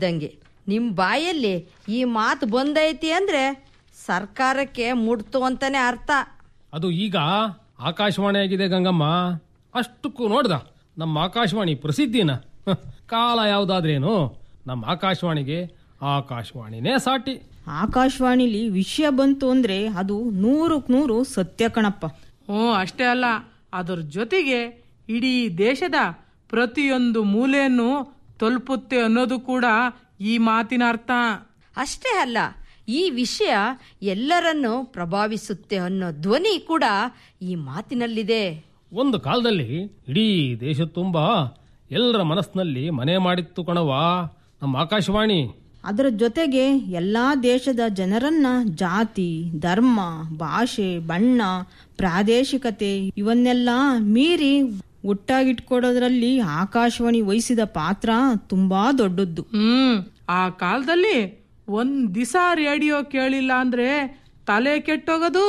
ಇದ್ದಂಗೆ ನಿಮ್ಮ ಬಾಯಲ್ಲಿ ಈ ಮಾತು ಬಂದೈತಿ ಅಂದ್ರೆ ಸರ್ಕಾರಕ್ಕೆ ಮುಟ್ತು ಅಂತಾನೆ ಅರ್ಥ ಅದು ಈಗ ಆಕಾಶವಾಣಿ ಆಗಿದೆ ಗಂಗಮ್ಮ ಅಷ್ಟಕ್ಕೂ ನೋಡ್ದ ನಮ್ಮ ಆಕಾಶವಾಣಿ ಪ್ರಸಿದ್ಧಿನ ಹ, ಕಾಲ ಯಾವುದಾದ್ರೇನು ನಮ್ಮ ಆಕಾಶವಾಣಿಗೆ ಆಕಾಶವಾಣಿನೇ ಸಾಟಿ ಆಕಾಶವಾಣಿಲಿ ವಿಷಯ ಬಂತು ಅಂದ್ರೆ ಅದು ನೂರಕ್ಕೆ ನೂರು ಸತ್ಯ ಕಣಪ್ಪ ಹ್ಞೂ ಅಷ್ಟೇ ಅಲ್ಲ ಅದರ ಜೊತೆಗೆ ಇಡೀ ದೇಶದ ಪ್ರತಿಯೊಂದು ಮೂಲೆಯನ್ನು ತಲುಪುತ್ತೆ ಅನ್ನೋದು ಕೂಡ ಈ ಮಾತಿನ ಅರ್ಥ ಅಷ್ಟೇ ಅಲ್ಲ ಈ ವಿಷಯ ಎಲ್ಲರನ್ನು ಪ್ರಭಾವಿಸುತ್ತೆ ಅನ್ನೋ ಧ್ವನಿ ಕೂಡ ಈ ಮಾತಿನಲ್ಲಿದೆ ಒಂದು ಕಾಲದಲ್ಲಿ ಇಡೀ ದೇಶ ತುಂಬ ಎಲ್ಲರ ಮನಸ್ಸಿನಲ್ಲಿ ಮನೆ ಮಾಡಿತ್ತು ಕಣವಾ ನಮ್ಮ ಆಕಾಶವಾಣಿ ಅದರ ಜೊತೆಗೆ ಎಲ್ಲಾ ದೇಶದ ಜನರನ್ನ ಜಾತಿ ಧರ್ಮ ಭಾಷೆ ಬಣ್ಣ ಪ್ರಾದೇಶಿಕತೆ ಇವನ್ನೆಲ್ಲ ಮೀರಿ ಒಟ್ಟಾಗಿಟ್ಕೊಡೋದ್ರಲ್ಲಿ ಆಕಾಶವಾಣಿ ವಹಿಸಿದ ಪಾತ್ರ ತುಂಬಾ ದೊಡ್ಡದ್ದು ಹ್ಮ್ ಆ ಕಾಲದಲ್ಲಿ ಒಂದ್ ದಿಸ ರೇಡಿಯೋ ಕೇಳಿಲ್ಲ ಅಂದ್ರೆ ತಲೆ ಕೆಟ್ಟೋಗೋದು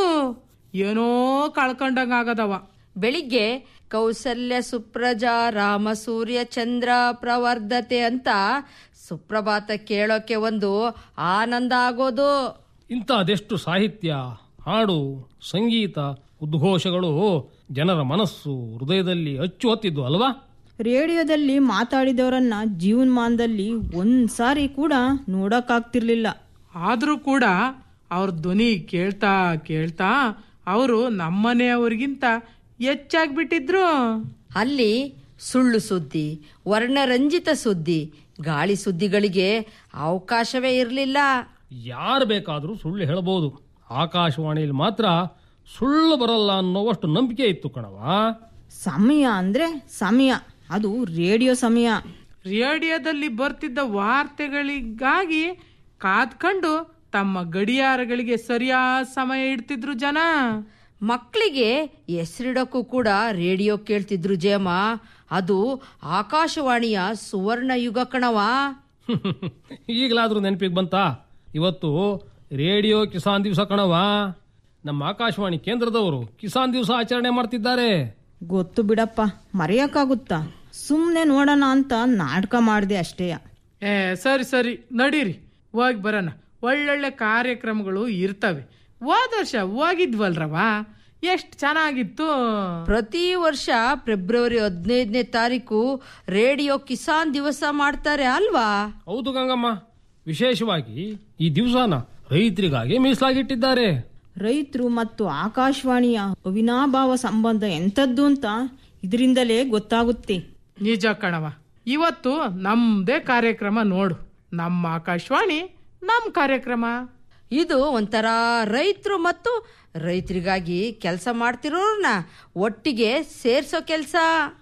ಏನೋ ಕಳ್ಕೊಂಡಂಗ ಆಗದವ ಬೆಳಿಗ್ಗೆ ಕೌಸಲ್ಯ ಸುಪ್ರಜಾ ರಾಮ ಸೂರ್ಯ ಚಂದ್ರ ಪ್ರವರ್ಧತೆ ಅಂತ ಸುಪ್ರಭಾತ ಕೇಳೋಕೆ ಒಂದು ಆನಂದ ಆಗೋದು ಇಂಥ ಅದೆಷ್ಟು ಸಾಹಿತ್ಯ ಹಾಡು ಸಂಗೀತ ಉದ್ಘೋಷಗಳು ಜನರ ಮನಸ್ಸು ಹೃದಯದಲ್ಲಿ ಅಚ್ಚು ಹೊತ್ತಿದ್ದು ಅಲ್ವಾ ರೇಡಿಯೋದಲ್ಲಿ ಮಾತಾಡಿದವರನ್ನ ಜೀವನಮಾನದಲ್ಲಿ ಒಂದ್ ಸಾರಿ ಕೂಡ ನೋಡಕ್ಕಾಗ್ತಿರ್ಲಿಲ್ಲ ಆದ್ರೂ ಕೂಡ ಅವ್ರ ಧ್ವನಿ ಕೇಳ್ತಾ ಕೇಳ್ತಾ ಅವರು ನಮ್ಮನೆಯವ್ರಿಗಿಂತ ಹೆಚ್ಚಾಗ್ಬಿಟ್ಟಿದ್ರು ಅಲ್ಲಿ ಸುಳ್ಳು ಸುದ್ದಿ ವರ್ಣರಂಜಿತ ಸುದ್ದಿ ಗಾಳಿ ಸುದ್ದಿಗಳಿಗೆ ಅವಕಾಶವೇ ಇರಲಿಲ್ಲ ಯಾರು ಬೇಕಾದರೂ ಸುಳ್ಳು ಹೇಳಬಹುದು ಆಕಾಶವಾಣಿಯಲ್ಲಿ ಮಾತ್ರ ಸುಳ್ಳು ಬರಲ್ಲ ಅನ್ನೋವಷ್ಟು ನಂಬಿಕೆ ಇತ್ತು ಕಣವಾ ಸಮಯ ಅಂದ್ರೆ ಸಮಯ ಅದು ರೇಡಿಯೋ ಸಮಯ ರೇಡಿಯೋದಲ್ಲಿ ಬರ್ತಿದ್ದ ವಾರ್ತೆಗಳಿಗಾಗಿ ಕಾದ್ಕೊಂಡು ತಮ್ಮ ಗಡಿಯಾರಗಳಿಗೆ ಸರಿಯಾದ ಸಮಯ ಇಡ್ತಿದ್ರು ಜನ ಮಕ್ಕಳಿಗೆ ಹೆಸರಿಡಕ್ಕೂ ಕೂಡ ರೇಡಿಯೋ ಕೇಳ್ತಿದ್ರು ಜಯಮ್ಮ ಅದು ಆಕಾಶವಾಣಿಯ ಸುವರ್ಣ ಯುಗ ಕಣವಾ ಈಗಲಾದರೂ ನೆನಪಿಗೆ ಬಂತಾ ಇವತ್ತು ರೇಡಿಯೋ ಕಿಸಾನ್ ದಿವಸ ಕಣವಾ ನಮ್ಮ ಆಕಾಶವಾಣಿ ಕೇಂದ್ರದವರು ಕಿಸಾನ್ ದಿವಸ ಆಚರಣೆ ಮಾಡ್ತಿದ್ದಾರೆ ಗೊತ್ತು ಬಿಡಪ್ಪ ಮರೆಯಕ್ಕಾಗುತ್ತಾ ಸುಮ್ನೆ ನೋಡೋಣ ಅಂತ ನಾಟಕ ಮಾಡಿದೆ ಅಷ್ಟೇಯ ಏ ಸರಿ ಸರಿ ನಡೀರಿ ಹೋಗಿ ಬರೋಣ ಒಳ್ಳೊಳ್ಳೆ ಕಾರ್ಯಕ್ರಮಗಳು ಇರ್ತವೆ ಹೋದ ವರ್ಷ ಹೋಗಿದ್ವಲ್ರವ ಎಷ್ಟು ಚೆನ್ನಾಗಿತ್ತು ಪ್ರತಿ ವರ್ಷ ಫೆಬ್ರವರಿ ಹದಿನೈದನೇ ತಾರೀಕು ರೇಡಿಯೋ ಕಿಸಾನ್ ದಿವಸ ಮಾಡ್ತಾರೆ ಅಲ್ವಾ ಹೌದು ಗಂಗಮ್ಮ ವಿಶೇಷವಾಗಿ ಈ ದಿವಸನ ರೈತರಿಗಾಗಿ ಮೀಸಲಾಗಿಟ್ಟಿದ್ದಾರೆ ರೈತರು ಮತ್ತು ಆಕಾಶವಾಣಿಯ ಅವಿನಾಭಾವ ಸಂಬಂಧ ಎಂಥದ್ದು ಅಂತ ಇದರಿಂದಲೇ ಗೊತ್ತಾಗುತ್ತೆ ನಿಜ ಕಣವ ಇವತ್ತು ನಮ್ದೇ ಕಾರ್ಯಕ್ರಮ ನೋಡು ನಮ್ಮ ಆಕಾಶವಾಣಿ ನಮ್ಮ ಕಾರ್ಯಕ್ರಮ ಇದು ಒಂಥರ ರೈತರು ಮತ್ತು ರೈತರಿಗಾಗಿ ಕೆಲಸ ಮಾಡ್ತಿರೋರ್ನ ಒಟ್ಟಿಗೆ ಸೇರ್ಸೋ ಕೆಲಸ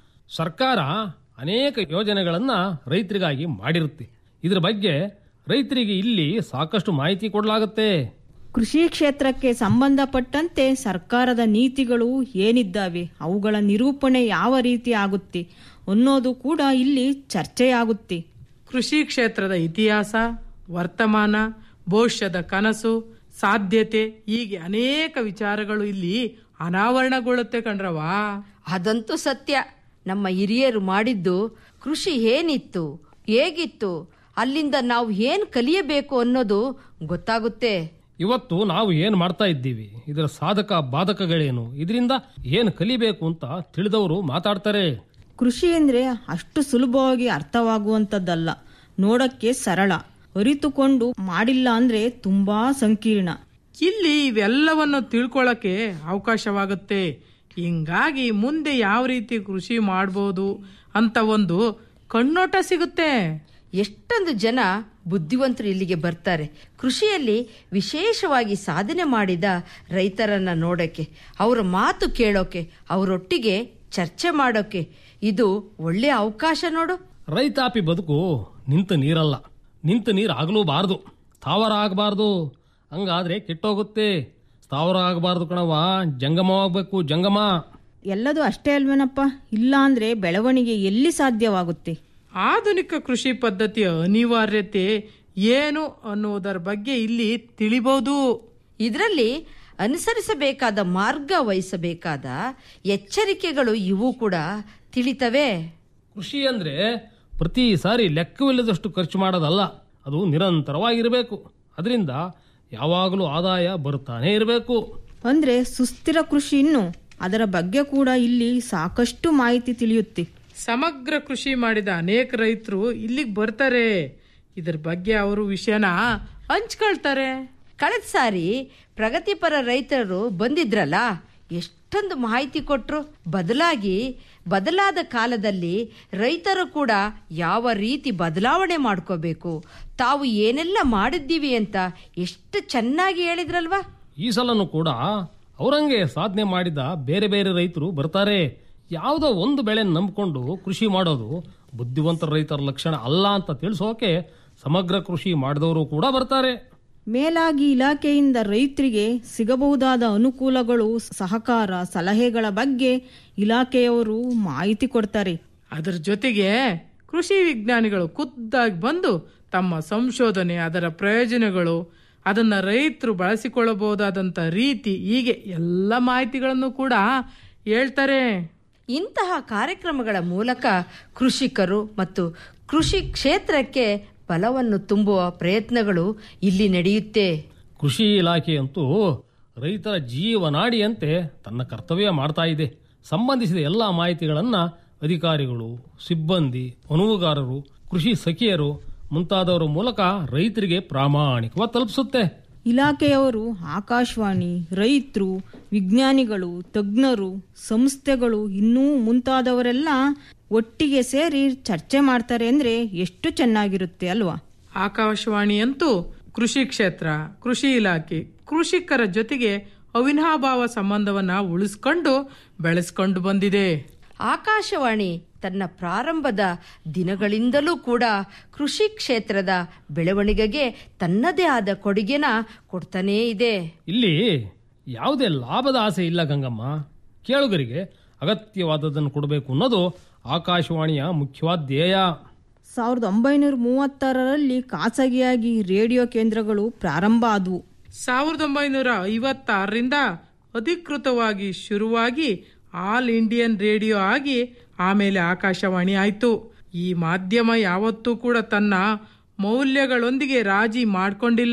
ಸರ್ಕಾರ ಅನೇಕ ಯೋಜನೆಗಳನ್ನ ರೈತರಿಗಾಗಿ ಮಾಡಿರುತ್ತೆ ಇದ್ರ ಬಗ್ಗೆ ರೈತರಿಗೆ ಇಲ್ಲಿ ಸಾಕಷ್ಟು ಮಾಹಿತಿ ಕೊಡಲಾಗುತ್ತೆ ಕೃಷಿ ಕ್ಷೇತ್ರಕ್ಕೆ ಸಂಬಂಧಪಟ್ಟಂತೆ ಸರ್ಕಾರದ ನೀತಿಗಳು ಏನಿದ್ದಾವೆ ಅವುಗಳ ನಿರೂಪಣೆ ಯಾವ ರೀತಿ ಆಗುತ್ತೆ ಅನ್ನೋದು ಕೂಡ ಇಲ್ಲಿ ಚರ್ಚೆಯಾಗುತ್ತೆ ಕೃಷಿ ಕ್ಷೇತ್ರದ ಇತಿಹಾಸ ವರ್ತಮಾನ ಭವಿಷ್ಯದ ಕನಸು ಸಾಧ್ಯತೆ ಹೀಗೆ ಅನೇಕ ವಿಚಾರಗಳು ಇಲ್ಲಿ ಅನಾವರಣಗೊಳ್ಳುತ್ತೆ ಕಣ್ರವಾ ಅದಂತೂ ಸತ್ಯ ನಮ್ಮ ಹಿರಿಯರು ಮಾಡಿದ್ದು ಕೃಷಿ ಏನಿತ್ತು ಹೇಗಿತ್ತು ಅಲ್ಲಿಂದ ನಾವು ಏನ್ ಕಲಿಯಬೇಕು ಅನ್ನೋದು ಗೊತ್ತಾಗುತ್ತೆ ಇವತ್ತು ನಾವು ಏನ್ ಮಾಡ್ತಾ ಇದ್ದೀವಿ ಇದರ ಸಾಧಕ ಬಾಧಕಗಳೇನು ಇದರಿಂದ ಏನು ಕಲಿಬೇಕು ಅಂತ ತಿಳಿದವರು ಮಾತಾಡ್ತಾರೆ ಕೃಷಿ ಅಂದ್ರೆ ಅಷ್ಟು ಸುಲಭವಾಗಿ ಅರ್ಥವಾಗುವಂಥದ್ದಲ್ಲ ನೋಡಕ್ಕೆ ಸರಳ ಅರಿತುಕೊಂಡು ಮಾಡಿಲ್ಲ ಅಂದ್ರೆ ತುಂಬಾ ಸಂಕೀರ್ಣ ಇಲ್ಲಿ ಇವೆಲ್ಲವನ್ನು ತಿಳ್ಕೊಳ್ಳೋಕೆ ಅವಕಾಶವಾಗುತ್ತೆ ಹಿಂಗಾಗಿ ಮುಂದೆ ಯಾವ ರೀತಿ ಕೃಷಿ ಮಾಡ್ಬೋದು ಅಂತ ಒಂದು ಕಣ್ಣೋಟ ಸಿಗುತ್ತೆ ಎಷ್ಟೊಂದು ಜನ ಬುದ್ಧಿವಂತರು ಇಲ್ಲಿಗೆ ಬರ್ತಾರೆ ಕೃಷಿಯಲ್ಲಿ ವಿಶೇಷವಾಗಿ ಸಾಧನೆ ಮಾಡಿದ ರೈತರನ್ನ ನೋಡೋಕೆ ಅವರ ಮಾತು ಕೇಳೋಕೆ ಅವರೊಟ್ಟಿಗೆ ಚರ್ಚೆ ಮಾಡೋಕೆ ಇದು ಒಳ್ಳೆಯ ಅವಕಾಶ ನೋಡು ರೈತಾಪಿ ಬದುಕು ನಿಂತ ನೀರಲ್ಲ ನಿಂತ ನೀರು ಆಗಲೂಬಾರ್ದು ಸ್ಥಾವರ ಆಗಬಾರ್ದು ಹಂಗಾದ್ರೆ ಕೆಟ್ಟೋಗುತ್ತೆ ಸ್ಥಾವರ ಆಗಬಾರ್ದು ಕಣವ ಜಂಗಮವಾಗಬೇಕು ಜಂಗಮ ಎಲ್ಲದೂ ಅಷ್ಟೇ ಅಲ್ವೇನಪ್ಪ ಇಲ್ಲ ಅಂದ್ರೆ ಬೆಳವಣಿಗೆ ಎಲ್ಲಿ ಸಾಧ್ಯವಾಗುತ್ತೆ ಆಧುನಿಕ ಕೃಷಿ ಪದ್ಧತಿಯ ಅನಿವಾರ್ಯತೆ ಏನು ಅನ್ನುವುದರ ಬಗ್ಗೆ ಇಲ್ಲಿ ತಿಳಿಬಹುದು ಇದರಲ್ಲಿ ಅನುಸರಿಸಬೇಕಾದ ಮಾರ್ಗ ವಹಿಸಬೇಕಾದ ಎಚ್ಚರಿಕೆಗಳು ಇವು ಕೂಡ ತಿಳಿತವೆ ಕೃಷಿ ಅಂದ್ರೆ ಪ್ರತಿ ಸಾರಿ ಲೆಕ್ಕವಿಲ್ಲದಷ್ಟು ಖರ್ಚು ಮಾಡೋದಲ್ಲ ಅದು ನಿರಂತರವಾಗಿರಬೇಕು ಅದರಿಂದ ಯಾವಾಗಲೂ ಆದಾಯ ಬರುತ್ತಾನೇ ಇರಬೇಕು ಅಂದ್ರೆ ಸುಸ್ಥಿರ ಕೃಷಿ ಇನ್ನು ಅದರ ಬಗ್ಗೆ ಕೂಡ ಇಲ್ಲಿ ಸಾಕಷ್ಟು ಮಾಹಿತಿ ತಿಳಿಯುತ್ತೆ ಸಮಗ್ರ ಕೃಷಿ ಮಾಡಿದ ಅನೇಕ ರೈತರು ಇಲ್ಲಿಗೆ ಬರ್ತಾರೆ ಇದ್ರ ಬಗ್ಗೆ ಅವರು ವಿಷಯನ ಹಂಚ್ಕೊಳ್ತಾರೆ ಕಳೆದ ಸಾರಿ ಪ್ರಗತಿಪರ ರೈತರು ಬಂದಿದ್ರಲ್ಲ ಎಷ್ಟೊಂದು ಮಾಹಿತಿ ಕೊಟ್ರು ಬದಲಾಗಿ ಬದಲಾದ ಕಾಲದಲ್ಲಿ ರೈತರು ಕೂಡ ಯಾವ ರೀತಿ ಬದಲಾವಣೆ ಮಾಡ್ಕೋಬೇಕು ತಾವು ಏನೆಲ್ಲ ಮಾಡಿದ್ದೀವಿ ಅಂತ ಎಷ್ಟು ಚೆನ್ನಾಗಿ ಹೇಳಿದ್ರಲ್ವಾ ಈ ಸಲನೂ ಕೂಡ ಅವರಂಗೆ ಸಾಧನೆ ಮಾಡಿದ ಬೇರೆ ಬೇರೆ ರೈತರು ಬರ್ತಾರೆ ಯಾವುದೋ ಒಂದು ಬೆಳೆ ನಂಬಿಕೊಂಡು ಕೃಷಿ ಮಾಡೋದು ಬುದ್ಧಿವಂತ ರೈತರ ಲಕ್ಷಣ ಅಲ್ಲ ಅಂತ ತಿಳಿಸೋಕೆ ಸಮಗ್ರ ಕೃಷಿ ಮಾಡಿದವರು ಕೂಡ ಬರ್ತಾರೆ ಮೇಲಾಗಿ ಇಲಾಖೆಯಿಂದ ರೈತರಿಗೆ ಸಿಗಬಹುದಾದ ಅನುಕೂಲಗಳು ಸಹಕಾರ ಸಲಹೆಗಳ ಬಗ್ಗೆ ಇಲಾಖೆಯವರು ಮಾಹಿತಿ ಕೊಡ್ತಾರೆ ಅದರ ಜೊತೆಗೆ ಕೃಷಿ ವಿಜ್ಞಾನಿಗಳು ಖುದ್ದಾಗಿ ಬಂದು ತಮ್ಮ ಸಂಶೋಧನೆ ಅದರ ಪ್ರಯೋಜನಗಳು ಅದನ್ನ ರೈತರು ಬಳಸಿಕೊಳ್ಳಬಹುದಾದಂಥ ರೀತಿ ಹೀಗೆ ಎಲ್ಲ ಮಾಹಿತಿಗಳನ್ನು ಕೂಡ ಹೇಳ್ತಾರೆ ಇಂತಹ ಕಾರ್ಯಕ್ರಮಗಳ ಮೂಲಕ ಕೃಷಿಕರು ಮತ್ತು ಕೃಷಿ ಕ್ಷೇತ್ರಕ್ಕೆ ಬಲವನ್ನು ತುಂಬುವ ಪ್ರಯತ್ನಗಳು ಇಲ್ಲಿ ನಡೆಯುತ್ತೆ ಕೃಷಿ ಇಲಾಖೆಯಂತೂ ರೈತರ ಜೀವನಾಡಿಯಂತೆ ತನ್ನ ಕರ್ತವ್ಯ ಮಾಡ್ತಾ ಇದೆ ಸಂಬಂಧಿಸಿದ ಎಲ್ಲ ಮಾಹಿತಿಗಳನ್ನ ಅಧಿಕಾರಿಗಳು ಸಿಬ್ಬಂದಿ ಅನುವುಗಾರರು ಕೃಷಿ ಸಖಿಯರು ಮುಂತಾದವರ ಮೂಲಕ ರೈತರಿಗೆ ಪ್ರಾಮಾಣಿಕವಾಗಿ ತಲುಪಿಸುತ್ತೆ ಇಲಾಖೆಯವರು ಆಕಾಶವಾಣಿ ರೈತರು ವಿಜ್ಞಾನಿಗಳು ತಜ್ಞರು ಸಂಸ್ಥೆಗಳು ಇನ್ನೂ ಮುಂತಾದವರೆಲ್ಲ ಒಟ್ಟಿಗೆ ಸೇರಿ ಚರ್ಚೆ ಮಾಡ್ತಾರೆ ಅಂದ್ರೆ ಎಷ್ಟು ಚೆನ್ನಾಗಿರುತ್ತೆ ಅಲ್ವಾ ಆಕಾಶವಾಣಿ ಅಂತೂ ಕೃಷಿ ಕ್ಷೇತ್ರ ಕೃಷಿ ಇಲಾಖೆ ಕೃಷಿಕರ ಜೊತೆಗೆ ಅವಿನಾಭಾವ ಸಂಬಂಧವನ್ನ ಉಳಿಸ್ಕೊಂಡು ಬೆಳೆಸ್ಕೊಂಡು ಬಂದಿದೆ ಆಕಾಶವಾಣಿ ತನ್ನ ಪ್ರಾರಂಭದ ದಿನಗಳಿಂದಲೂ ಕೂಡ ಕೃಷಿ ಕ್ಷೇತ್ರದ ಬೆಳವಣಿಗೆಗೆ ತನ್ನದೇ ಆದ ಕೊಡುಗೆನ ಕೊಡ್ತಾನೇ ಇದೆ ಇಲ್ಲಿ ಯಾವುದೇ ಲಾಭದ ಆಸೆ ಇಲ್ಲ ಗಂಗಮ್ಮ ಕೇಳುಗರಿಗೆ ಅಗತ್ಯವಾದದನ್ನು ಕೊಡಬೇಕು ಅನ್ನೋದು ಆಕಾಶವಾಣಿಯ ಮುಖ್ಯವಾದ ಧ್ಯೇಯ ಸಾವಿರದ ಒಂಬೈನೂರ ಮೂವತ್ತಾರರಲ್ಲಿ ಖಾಸಗಿಯಾಗಿ ರೇಡಿಯೋ ಕೇಂದ್ರಗಳು ಪ್ರಾರಂಭ ಆದವು ಸಾವಿರದ ಒಂಬೈನೂರ ಐವತ್ತಾರರಿಂದ ಅಧಿಕೃತವಾಗಿ ಶುರುವಾಗಿ ಆಲ್ ಇಂಡಿಯನ್ ರೇಡಿಯೋ ಆಗಿ ಆಮೇಲೆ ಆಕಾಶವಾಣಿ ಆಯಿತು ಈ ಮಾಧ್ಯಮ ಯಾವತ್ತೂ ಕೂಡ ತನ್ನ ಮೌಲ್ಯಗಳೊಂದಿಗೆ ರಾಜಿ ಮಾಡಿಕೊಂಡಿಲ್ಲ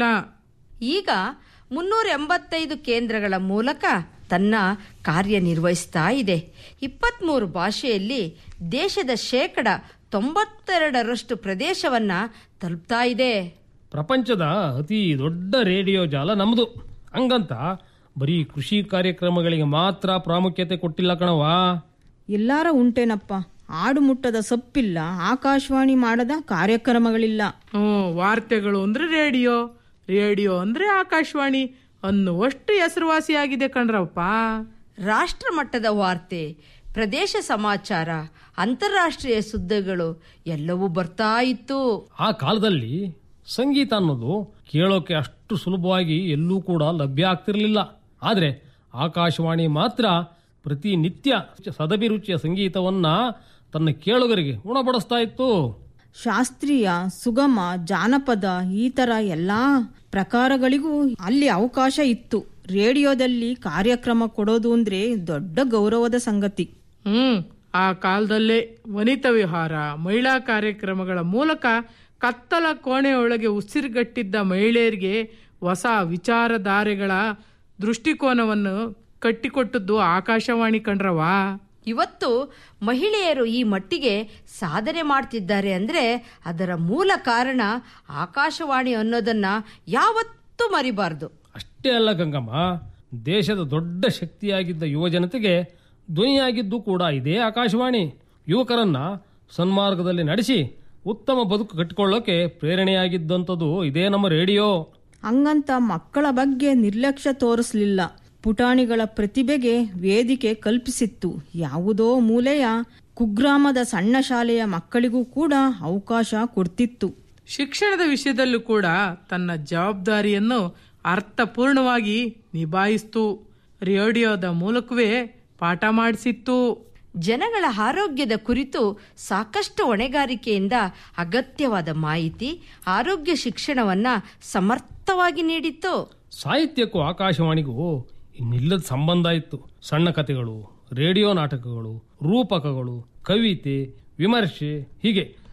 ಈಗ ಮುನ್ನೂರ ಎಂಬತ್ತೈದು ಕೇಂದ್ರಗಳ ಮೂಲಕ ತನ್ನ ಕಾರ್ಯನಿರ್ವಹಿಸ್ತಾ ಇದೆ ಇಪ್ಪತ್ತ್ಮೂರು ಭಾಷೆಯಲ್ಲಿ ದೇಶದ ಶೇಕಡ ತೊಂಬತ್ತೆರಡರಷ್ಟು ಪ್ರದೇಶವನ್ನ ತಲುಪ್ತಾ ಇದೆ ಪ್ರಪಂಚದ ಅತಿ ದೊಡ್ಡ ರೇಡಿಯೋ ಜಾಲ ನಮ್ಮದು ಹಂಗಂತ ಬರೀ ಕೃಷಿ ಕಾರ್ಯಕ್ರಮಗಳಿಗೆ ಮಾತ್ರ ಪ್ರಾಮುಖ್ಯತೆ ಕೊಟ್ಟಿಲ್ಲ ಕಣವಾ ಎಲ್ಲಾರ ಉಂಟೇನಪ್ಪ ಆಡು ಮುಟ್ಟದ ಸಪ್ಪಿಲ್ಲ ಆಕಾಶವಾಣಿ ಮಾಡದ ಕಾರ್ಯಕ್ರಮಗಳಿಲ್ಲ ಹ್ಮ್ ವಾರ್ತೆಗಳು ಅಂದ್ರೆ ರೇಡಿಯೋ ರೇಡಿಯೋ ಅಂದ್ರೆ ಆಕಾಶವಾಣಿ ಅನ್ನುವಷ್ಟು ಹೆಸರುವಾಸಿಯಾಗಿದೆ ಕಣ್ರಪ್ಪ ರಾಷ್ಟ್ರ ಮಟ್ಟದ ವಾರ್ತೆ ಪ್ರದೇಶ ಸಮಾಚಾರ ಅಂತಾರಾಷ್ಟ್ರೀಯ ಸುದ್ದಿಗಳು ಎಲ್ಲವೂ ಬರ್ತಾ ಇತ್ತು ಆ ಕಾಲದಲ್ಲಿ ಸಂಗೀತ ಅನ್ನೋದು ಕೇಳೋಕೆ ಅಷ್ಟು ಸುಲಭವಾಗಿ ಎಲ್ಲೂ ಕೂಡ ಲಭ್ಯ ಆಗ್ತಿರ್ಲಿಲ್ಲ ಆದರೆ ಆಕಾಶವಾಣಿ ಮಾತ್ರ ಪ್ರತಿನಿತ್ಯ ಸದಭಿರುಚಿಯ ಸಂಗೀತವನ್ನ ತನ್ನ ಕೇಳುಗರಿಗೆ ಉಣಬಡಿಸ್ತಾ ಇತ್ತು ಶಾಸ್ತ್ರೀಯ ಸುಗಮ ಜಾನಪದ ಈ ತರ ಎಲ್ಲಾ ಪ್ರಕಾರಗಳಿಗೂ ಅಲ್ಲಿ ಅವಕಾಶ ಇತ್ತು ರೇಡಿಯೋದಲ್ಲಿ ಕಾರ್ಯಕ್ರಮ ಕೊಡೋದು ಅಂದ್ರೆ ದೊಡ್ಡ ಗೌರವದ ಸಂಗತಿ ಹ್ಮ್ ಆ ಕಾಲದಲ್ಲೇ ವನಿತಾ ವಿಹಾರ ಮಹಿಳಾ ಕಾರ್ಯಕ್ರಮಗಳ ಮೂಲಕ ಕತ್ತಲ ಕೋಣೆಯೊಳಗೆ ಉಸಿರುಗಟ್ಟಿದ್ದ ಮಹಿಳೆಯರಿಗೆ ಹೊಸ ವಿಚಾರಧಾರೆಗಳ ದೃಷ್ಟಿಕೋನವನ್ನು ಕಟ್ಟಿಕೊಟ್ಟದ್ದು ಆಕಾಶವಾಣಿ ಕಂಡ್ರವಾ ಇವತ್ತು ಮಹಿಳೆಯರು ಈ ಮಟ್ಟಿಗೆ ಸಾಧನೆ ಮಾಡ್ತಿದ್ದಾರೆ ಅಂದ್ರೆ ಅದರ ಮೂಲ ಕಾರಣ ಆಕಾಶವಾಣಿ ಅನ್ನೋದನ್ನ ಯಾವತ್ತೂ ಮರಿಬಾರ್ದು ಅಷ್ಟೇ ಅಲ್ಲ ಗಂಗಮ್ಮ ದೇಶದ ದೊಡ್ಡ ಶಕ್ತಿಯಾಗಿದ್ದ ಯುವಜನತೆಗೆ ಧ್ವನಿಯಾಗಿದ್ದು ಕೂಡ ಇದೇ ಆಕಾಶವಾಣಿ ಯುವಕರನ್ನ ಸನ್ಮಾರ್ಗದಲ್ಲಿ ನಡೆಸಿ ಉತ್ತಮ ಬದುಕು ಕಟ್ಟಿಕೊಳ್ಳೋಕೆ ಪ್ರೇರಣೆಯಾಗಿದ್ದಂಥದ್ದು ಇದೇ ನಮ್ಮ ರೇಡಿಯೋ ಹಂಗಂತ ಮಕ್ಕಳ ಬಗ್ಗೆ ನಿರ್ಲಕ್ಷ್ಯ ತೋರಿಸ್ಲಿಲ್ಲ ಪುಟಾಣಿಗಳ ಪ್ರತಿಭೆಗೆ ವೇದಿಕೆ ಕಲ್ಪಿಸಿತ್ತು ಯಾವುದೋ ಮೂಲೆಯ ಕುಗ್ರಾಮದ ಸಣ್ಣ ಶಾಲೆಯ ಮಕ್ಕಳಿಗೂ ಕೂಡ ಅವಕಾಶ ಕೊಡ್ತಿತ್ತು ಶಿಕ್ಷಣದ ವಿಷಯದಲ್ಲೂ ಕೂಡ ತನ್ನ ಜವಾಬ್ದಾರಿಯನ್ನು ಅರ್ಥಪೂರ್ಣವಾಗಿ ನಿಭಾಯಿಸ್ತು ರೇಡಿಯೋದ ಮೂಲಕವೇ ಪಾಠ ಮಾಡಿಸಿತ್ತು ಜನಗಳ ಆರೋಗ್ಯದ ಕುರಿತು ಸಾಕಷ್ಟು ಹೊಣೆಗಾರಿಕೆಯಿಂದ ಅಗತ್ಯವಾದ ಮಾಹಿತಿ ಆರೋಗ್ಯ ಶಿಕ್ಷಣವನ್ನ ಸಮರ್ಥವಾಗಿ ನೀಡಿತ್ತು ಸಾಹಿತ್ಯಕ್ಕೂ ಆಕಾಶವಾಣಿಗೂ ಇನ್ನಿಲ್ಲದ ಸಂಬಂಧ ಇತ್ತು ಸಣ್ಣ ಕಥೆಗಳು ರೇಡಿಯೋ ನಾಟಕಗಳು ರೂಪಕಗಳು ಕವಿತೆ ವಿಮರ್ಶೆ ಹೀಗೆ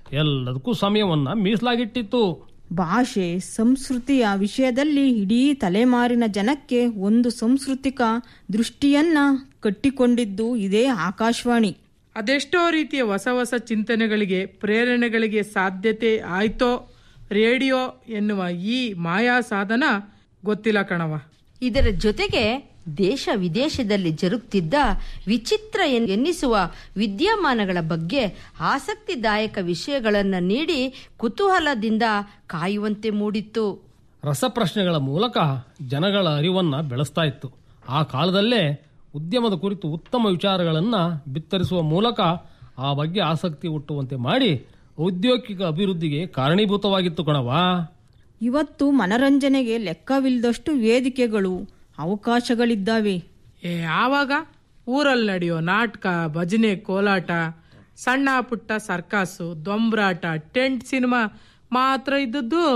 ಎಲ್ಲದಕ್ಕೂ ಸಮಯವನ್ನ ಮೀಸಲಾಗಿಟ್ಟಿತ್ತು ಭಾಷೆ ಸಂಸ್ಕೃತಿಯ ವಿಷಯದಲ್ಲಿ ಇಡೀ ತಲೆಮಾರಿನ ಜನಕ್ಕೆ ಒಂದು ಸಾಂಸ್ಕೃತಿಕ ದೃಷ್ಟಿಯನ್ನ ಕಟ್ಟಿಕೊಂಡಿದ್ದು ಇದೇ ಆಕಾಶವಾಣಿ ಅದೆಷ್ಟೋ ರೀತಿಯ ಹೊಸ ಹೊಸ ಚಿಂತನೆಗಳಿಗೆ ಪ್ರೇರಣೆಗಳಿಗೆ ಸಾಧ್ಯತೆ ಆಯ್ತೋ ರೇಡಿಯೋ ಎನ್ನುವ ಈ ಮಾಯಾ ಸಾಧನ ಗೊತ್ತಿಲ್ಲ ಕಣವ ಇದರ ಜೊತೆಗೆ ದೇಶ ವಿದೇಶದಲ್ಲಿ ಜರುಗ್ತಿದ್ದ ವಿಚಿತ್ರ ಎನ್- ಎನ್ನಿಸುವ ವಿದ್ಯಮಾನಗಳ ಬಗ್ಗೆ ಆಸಕ್ತಿದಾಯಕ ವಿಷಯಗಳನ್ನು ನೀಡಿ ಕುತೂಹಲದಿಂದ ಕಾಯುವಂತೆ ಮೂಡಿತ್ತು ರಸಪ್ರಶ್ನೆಗಳ ಮೂಲಕ ಜನಗಳ ಅರಿವನ್ನ ಬೆಳೆಸ್ತಾ ಇತ್ತು ಆ ಕಾಲದಲ್ಲೇ ಉದ್ಯಮದ ಕುರಿತು ಉತ್ತಮ ವಿಚಾರಗಳನ್ನು ಬಿತ್ತರಿಸುವ ಮೂಲಕ ಆ ಬಗ್ಗೆ ಆಸಕ್ತಿ ಹುಟ್ಟುವಂತೆ ಮಾಡಿ ಔದ್ಯೋಗಿಕ ಅಭಿವೃದ್ಧಿಗೆ ಕಾರಣೀಭೂತವಾಗಿತ್ತು ಕಣವಾ ಇವತ್ತು ಮನರಂಜನೆಗೆ ಲೆಕ್ಕವಿಲ್ಲದಷ್ಟು ವೇದಿಕೆಗಳು ಅವಕಾಶಗಳಿದ್ದಾವೆ ಏ ಆವಾಗ ಊರಲ್ಲಿ ನಡೆಯೋ ನಾಟಕ ಭಜನೆ ಕೋಲಾಟ ಸಣ್ಣ ಪುಟ್ಟ ಸರ್ಕಾಸು ದೊಂಬ್ರಾಟ ಟೆಂಟ್ ಸಿನಿಮಾ ಮಾತ್ರ ಇದ್ದದ್ದು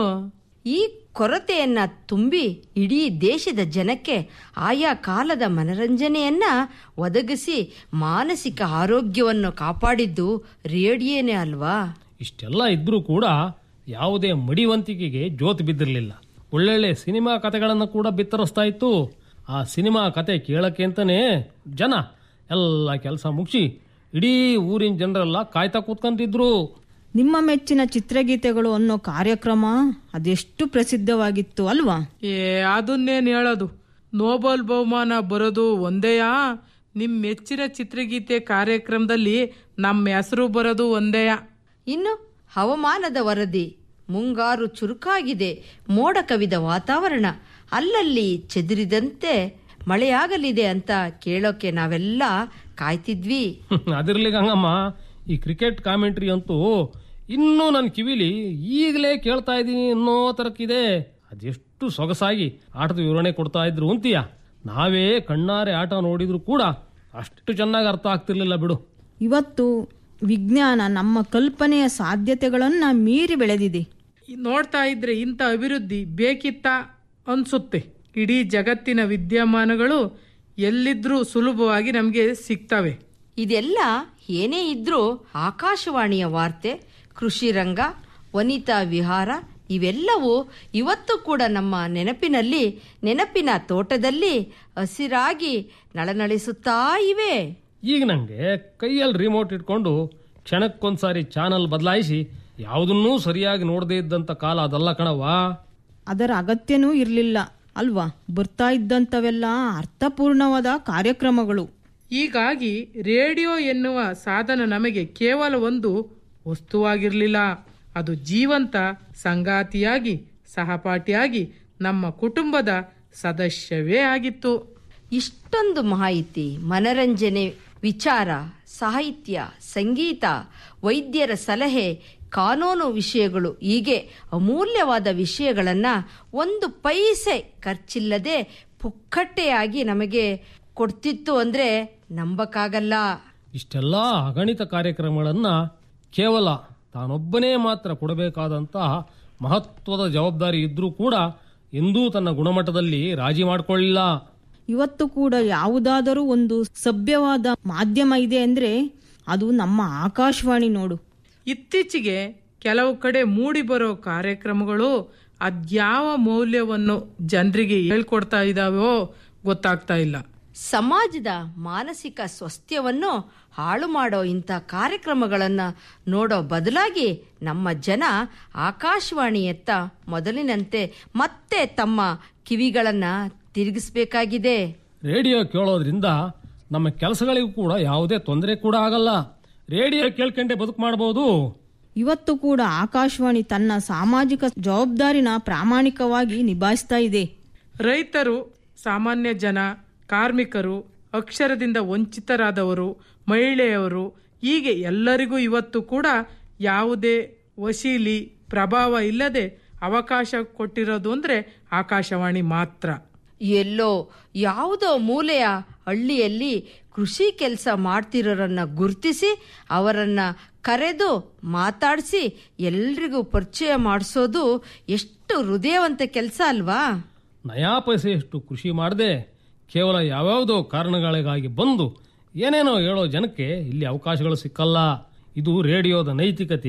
ಈ ಕೊರತೆಯನ್ನ ತುಂಬಿ ಇಡೀ ದೇಶದ ಜನಕ್ಕೆ ಆಯಾ ಕಾಲದ ಮನರಂಜನೆಯನ್ನ ಒದಗಿಸಿ ಮಾನಸಿಕ ಆರೋಗ್ಯವನ್ನು ಕಾಪಾಡಿದ್ದು ರೇಡಿಯೋನೇ ಅಲ್ವಾ ಇಷ್ಟೆಲ್ಲ ಇದ್ರೂ ಕೂಡ ಯಾವುದೇ ಮಡಿವಂತಿಕೆಗೆ ಜೋತು ಬಿದ್ದಿರಲಿಲ್ಲ ಒಳ್ಳೊಳ್ಳೆ ಸಿನಿಮಾ ಕಥೆಗಳನ್ನು ಕೂಡ ಬಿತ್ತರಿಸ್ತಾ ಇತ್ತು ಆ ಸಿನಿಮಾ ಕತೆ ಕೇಳಕ್ಕೆ ಅಂತಾನೆ ಜನ ಎಲ್ಲ ಕೆಲಸ ಮುಗಿಸಿ ಇಡೀ ಊರಿನ ಜನರೆಲ್ಲ ಕಾಯ್ತಾ ಕೂತ್ಕೊಂತಿದ್ರು ನಿಮ್ಮ ಮೆಚ್ಚಿನ ಚಿತ್ರಗೀತೆಗಳು ಅನ್ನೋ ಕಾರ್ಯಕ್ರಮ ಅದೆಷ್ಟು ಪ್ರಸಿದ್ಧವಾಗಿತ್ತು ಅಲ್ವಾ ಏ ಅದನ್ನೇನು ಹೇಳೋದು ನೋಬೆಲ್ ಬಹುಮಾನ ಬರೋದು ಒಂದೇಯಾ ನಿಮ್ಮ ಮೆಚ್ಚಿನ ಚಿತ್ರಗೀತೆ ಕಾರ್ಯಕ್ರಮದಲ್ಲಿ ನಮ್ಮ ಹೆಸರು ಬರೋದು ಒಂದೇಯಾ ಇನ್ನು ಹವಾಮಾನದ ವರದಿ ಮುಂಗಾರು ಚುರುಕಾಗಿದೆ ಮೋಡ ಕವಿದ ವಾತಾವರಣ ಅಲ್ಲಲ್ಲಿ ಚೆದರಿದಂತೆ ಮಳೆಯಾಗಲಿದೆ ಅಂತ ಕೇಳೋಕೆ ನಾವೆಲ್ಲ ಕಾಯ್ತಿದ್ವಿ ಅದಿರ್ಲಿ ಗಂಗಮ್ಮ ಈ ಕ್ರಿಕೆಟ್ ಕಾಮೆಂಟ್ರಿ ಅಂತೂ ಇನ್ನೂ ನನ್ನ ಕಿವಿಲಿ ಈಗಲೇ ಕೇಳ್ತಾ ಇದ್ದೀನಿ ಅನ್ನೋ ತರಕ್ಕಿದೆ ಅದೆಷ್ಟು ಸೊಗಸಾಗಿ ಆಟದ ವಿವರಣೆ ಕೊಡ್ತಾ ಇದ್ರು ಅಂತೀಯ ನಾವೇ ಕಣ್ಣಾರೆ ಆಟ ನೋಡಿದ್ರು ಕೂಡ ಅಷ್ಟು ಚೆನ್ನಾಗಿ ಅರ್ಥ ಆಗ್ತಿರ್ಲಿಲ್ಲ ಬಿಡು ಇವತ್ತು ವಿಜ್ಞಾನ ನಮ್ಮ ಕಲ್ಪನೆಯ ಸಾಧ್ಯತೆಗಳನ್ನ ಮೀರಿ ಬೆಳೆದಿದೆ ಈ ನೋಡ್ತಾ ಇದ್ರೆ ಇಂಥ ಅಭಿವೃದ್ಧಿ ಬೇಕಿತ್ತ ಅನ್ಸುತ್ತೆ ಇಡೀ ಜಗತ್ತಿನ ವಿದ್ಯಮಾನಗಳು ಎಲ್ಲಿದ್ರೂ ಸುಲಭವಾಗಿ ನಮಗೆ ಸಿಗ್ತವೆ ಇದೆಲ್ಲ ಏನೇ ಇದ್ರೂ ಆಕಾಶವಾಣಿಯ ವಾರ್ತೆ ಕೃಷಿ ರಂಗ ವನಿತಾ ವಿಹಾರ ಇವೆಲ್ಲವೂ ಇವತ್ತು ಕೂಡ ನಮ್ಮ ನೆನಪಿನಲ್ಲಿ ನೆನಪಿನ ತೋಟದಲ್ಲಿ ಹಸಿರಾಗಿ ನಳನಳಿಸುತ್ತಾ ಇವೆ ಈಗ ನನಗೆ ಕೈಯಲ್ಲಿ ರಿಮೋಟ್ ಇಟ್ಕೊಂಡು ಕ್ಷಣಕ್ಕೊಂದ್ಸಾರಿ ಚಾನಲ್ ಬದಲಾಯಿಸಿ ಯಾವುದನ್ನೂ ಸರಿಯಾಗಿ ನೋಡದೇ ಇದ್ದಂಥ ಕಾಲ ಅದಲ್ಲ ಕಣವಾ ಅದರ ಅಗತ್ಯನೂ ಇರಲಿಲ್ಲ ಅಲ್ವಾ ಬರ್ತಾ ಇದ್ದಂಥವೆಲ್ಲ ಅರ್ಥಪೂರ್ಣವಾದ ಕಾರ್ಯಕ್ರಮಗಳು ಹೀಗಾಗಿ ರೇಡಿಯೋ ಎನ್ನುವ ಸಾಧನ ನಮಗೆ ಕೇವಲ ಒಂದು ವಸ್ತುವಾಗಿರಲಿಲ್ಲ ಅದು ಜೀವಂತ ಸಂಗಾತಿಯಾಗಿ ಸಹಪಾಠಿಯಾಗಿ ನಮ್ಮ ಕುಟುಂಬದ ಸದಸ್ಯವೇ ಆಗಿತ್ತು ಇಷ್ಟೊಂದು ಮಾಹಿತಿ ಮನರಂಜನೆ ವಿಚಾರ ಸಾಹಿತ್ಯ ಸಂಗೀತ ವೈದ್ಯರ ಸಲಹೆ ಕಾನೂನು ವಿಷಯಗಳು ಹೀಗೆ ಅಮೂಲ್ಯವಾದ ವಿಷಯಗಳನ್ನು ಒಂದು ಪೈಸೆ ಖರ್ಚಿಲ್ಲದೆ ಪುಕ್ಕಟ್ಟೆಯಾಗಿ ನಮಗೆ ಕೊಡ್ತಿತ್ತು ಅಂದರೆ ನಂಬಕ್ಕಾಗಲ್ಲ ಇಷ್ಟೆಲ್ಲ ಅಗಣಿತ ಕಾರ್ಯಕ್ರಮಗಳನ್ನು ಕೇವಲ ತಾನೊಬ್ಬನೇ ಮಾತ್ರ ಕೊಡಬೇಕಾದಂತಹ ಮಹತ್ವದ ಜವಾಬ್ದಾರಿ ಇದ್ರೂ ಕೂಡ ಎಂದೂ ತನ್ನ ಗುಣಮಟ್ಟದಲ್ಲಿ ರಾಜಿ ಮಾಡಿಕೊಳ್ಳಿಲ್ಲ ಇವತ್ತು ಕೂಡ ಯಾವುದಾದರೂ ಒಂದು ಸಭ್ಯವಾದ ಮಾಧ್ಯಮ ಇದೆ ಅಂದ್ರೆ ಅದು ನಮ್ಮ ಆಕಾಶವಾಣಿ ನೋಡು ಇತ್ತೀಚೆಗೆ ಕೆಲವು ಕಡೆ ಮೂಡಿಬರೋ ಕಾರ್ಯಕ್ರಮಗಳು ಅದ್ಯಾವ ಮೌಲ್ಯವನ್ನು ಜನರಿಗೆ ಹೇಳ್ಕೊಡ್ತಾ ಇದ್ದಾವೋ ಗೊತ್ತಾಗ್ತಾ ಇಲ್ಲ ಸಮಾಜದ ಮಾನಸಿಕ ಸ್ವಾಸ್ಥ್ಯವನ್ನು ಹಾಳು ಮಾಡೋ ಇಂಥ ಕಾರ್ಯಕ್ರಮಗಳನ್ನು ನೋಡೋ ಬದಲಾಗಿ ನಮ್ಮ ಜನ ಆಕಾಶವಾಣಿಯತ್ತ ಮೊದಲಿನಂತೆ ಮತ್ತೆ ತಮ್ಮ ಕಿವಿಗಳನ್ನು ತಿರುಗಿಸ್ಬೇಕಾಗಿದೆ ರೇಡಿಯೋ ಕೇಳೋದ್ರಿಂದ ನಮ್ಮ ಕೆಲಸಗಳಿಗೂ ಕೂಡ ಯಾವುದೇ ತೊಂದರೆ ಕೂಡ ಆಗಲ್ಲ ರೇಡಿಯೋ ಕೇಳ್ಕೊಂಡೆ ಬದುಕು ಮಾಡಬಹುದು ಇವತ್ತು ಕೂಡ ಆಕಾಶವಾಣಿ ತನ್ನ ಸಾಮಾಜಿಕ ಜವಾಬ್ದಾರಿನ ಪ್ರಾಮಾಣಿಕವಾಗಿ ನಿಭಾಯಿಸ್ತಾ ಇದೆ ರೈತರು ಸಾಮಾನ್ಯ ಜನ ಕಾರ್ಮಿಕರು ಅಕ್ಷರದಿಂದ ವಂಚಿತರಾದವರು ಮಹಿಳೆಯರು ಹೀಗೆ ಎಲ್ಲರಿಗೂ ಇವತ್ತು ಕೂಡ ಯಾವುದೇ ವಶೀಲಿ ಪ್ರಭಾವ ಇಲ್ಲದೆ ಅವಕಾಶ ಕೊಟ್ಟಿರೋದು ಅಂದರೆ ಆಕಾಶವಾಣಿ ಮಾತ್ರ ಎಲ್ಲೋ ಯಾವುದೋ ಮೂಲೆಯ ಹಳ್ಳಿಯಲ್ಲಿ ಕೃಷಿ ಕೆಲಸ ಮಾಡ್ತಿರೋರನ್ನ ಗುರುತಿಸಿ ಅವರನ್ನ ಕರೆದು ಮಾತಾಡಿಸಿ ಎಲ್ರಿಗೂ ಪರಿಚಯ ಮಾಡಿಸೋದು ಎಷ್ಟು ಹೃದಯವಂತ ಕೆಲಸ ಅಲ್ವಾ ನಯಾ ಪೈಸೆಯಷ್ಟು ಕೃಷಿ ಮಾಡದೆ ಕೇವಲ ಯಾವ್ಯಾವುದೋ ಕಾರಣಗಳಿಗಾಗಿ ಬಂದು ಏನೇನೋ ಹೇಳೋ ಜನಕ್ಕೆ ಇಲ್ಲಿ ಅವಕಾಶಗಳು ಸಿಕ್ಕಲ್ಲ ಇದು ರೇಡಿಯೋದ ನೈತಿಕತೆ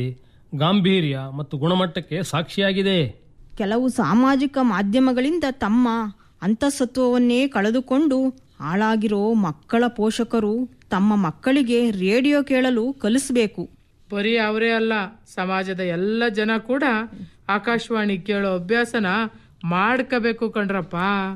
ಗಾಂಭೀರ್ಯ ಮತ್ತು ಗುಣಮಟ್ಟಕ್ಕೆ ಸಾಕ್ಷಿಯಾಗಿದೆ ಕೆಲವು ಸಾಮಾಜಿಕ ಮಾಧ್ಯಮಗಳಿಂದ ತಮ್ಮ ಅಂತಸತ್ವವನ್ನೇ ಕಳೆದುಕೊಂಡು ಹಾಳಾಗಿರೋ ಮಕ್ಕಳ ಪೋಷಕರು ತಮ್ಮ ಮಕ್ಕಳಿಗೆ ರೇಡಿಯೋ ಕೇಳಲು ಕಲಿಸಬೇಕು ಬರೀ ಅವರೇ ಅಲ್ಲ ಸಮಾಜದ ಎಲ್ಲ ಜನ ಕೂಡ ಆಕಾಶವಾಣಿ ಕೇಳೋ ಅಭ್ಯಾಸನ ಮಾಡ್ಕೋಬೇಕು ಕಣ್ರಪ್ಪ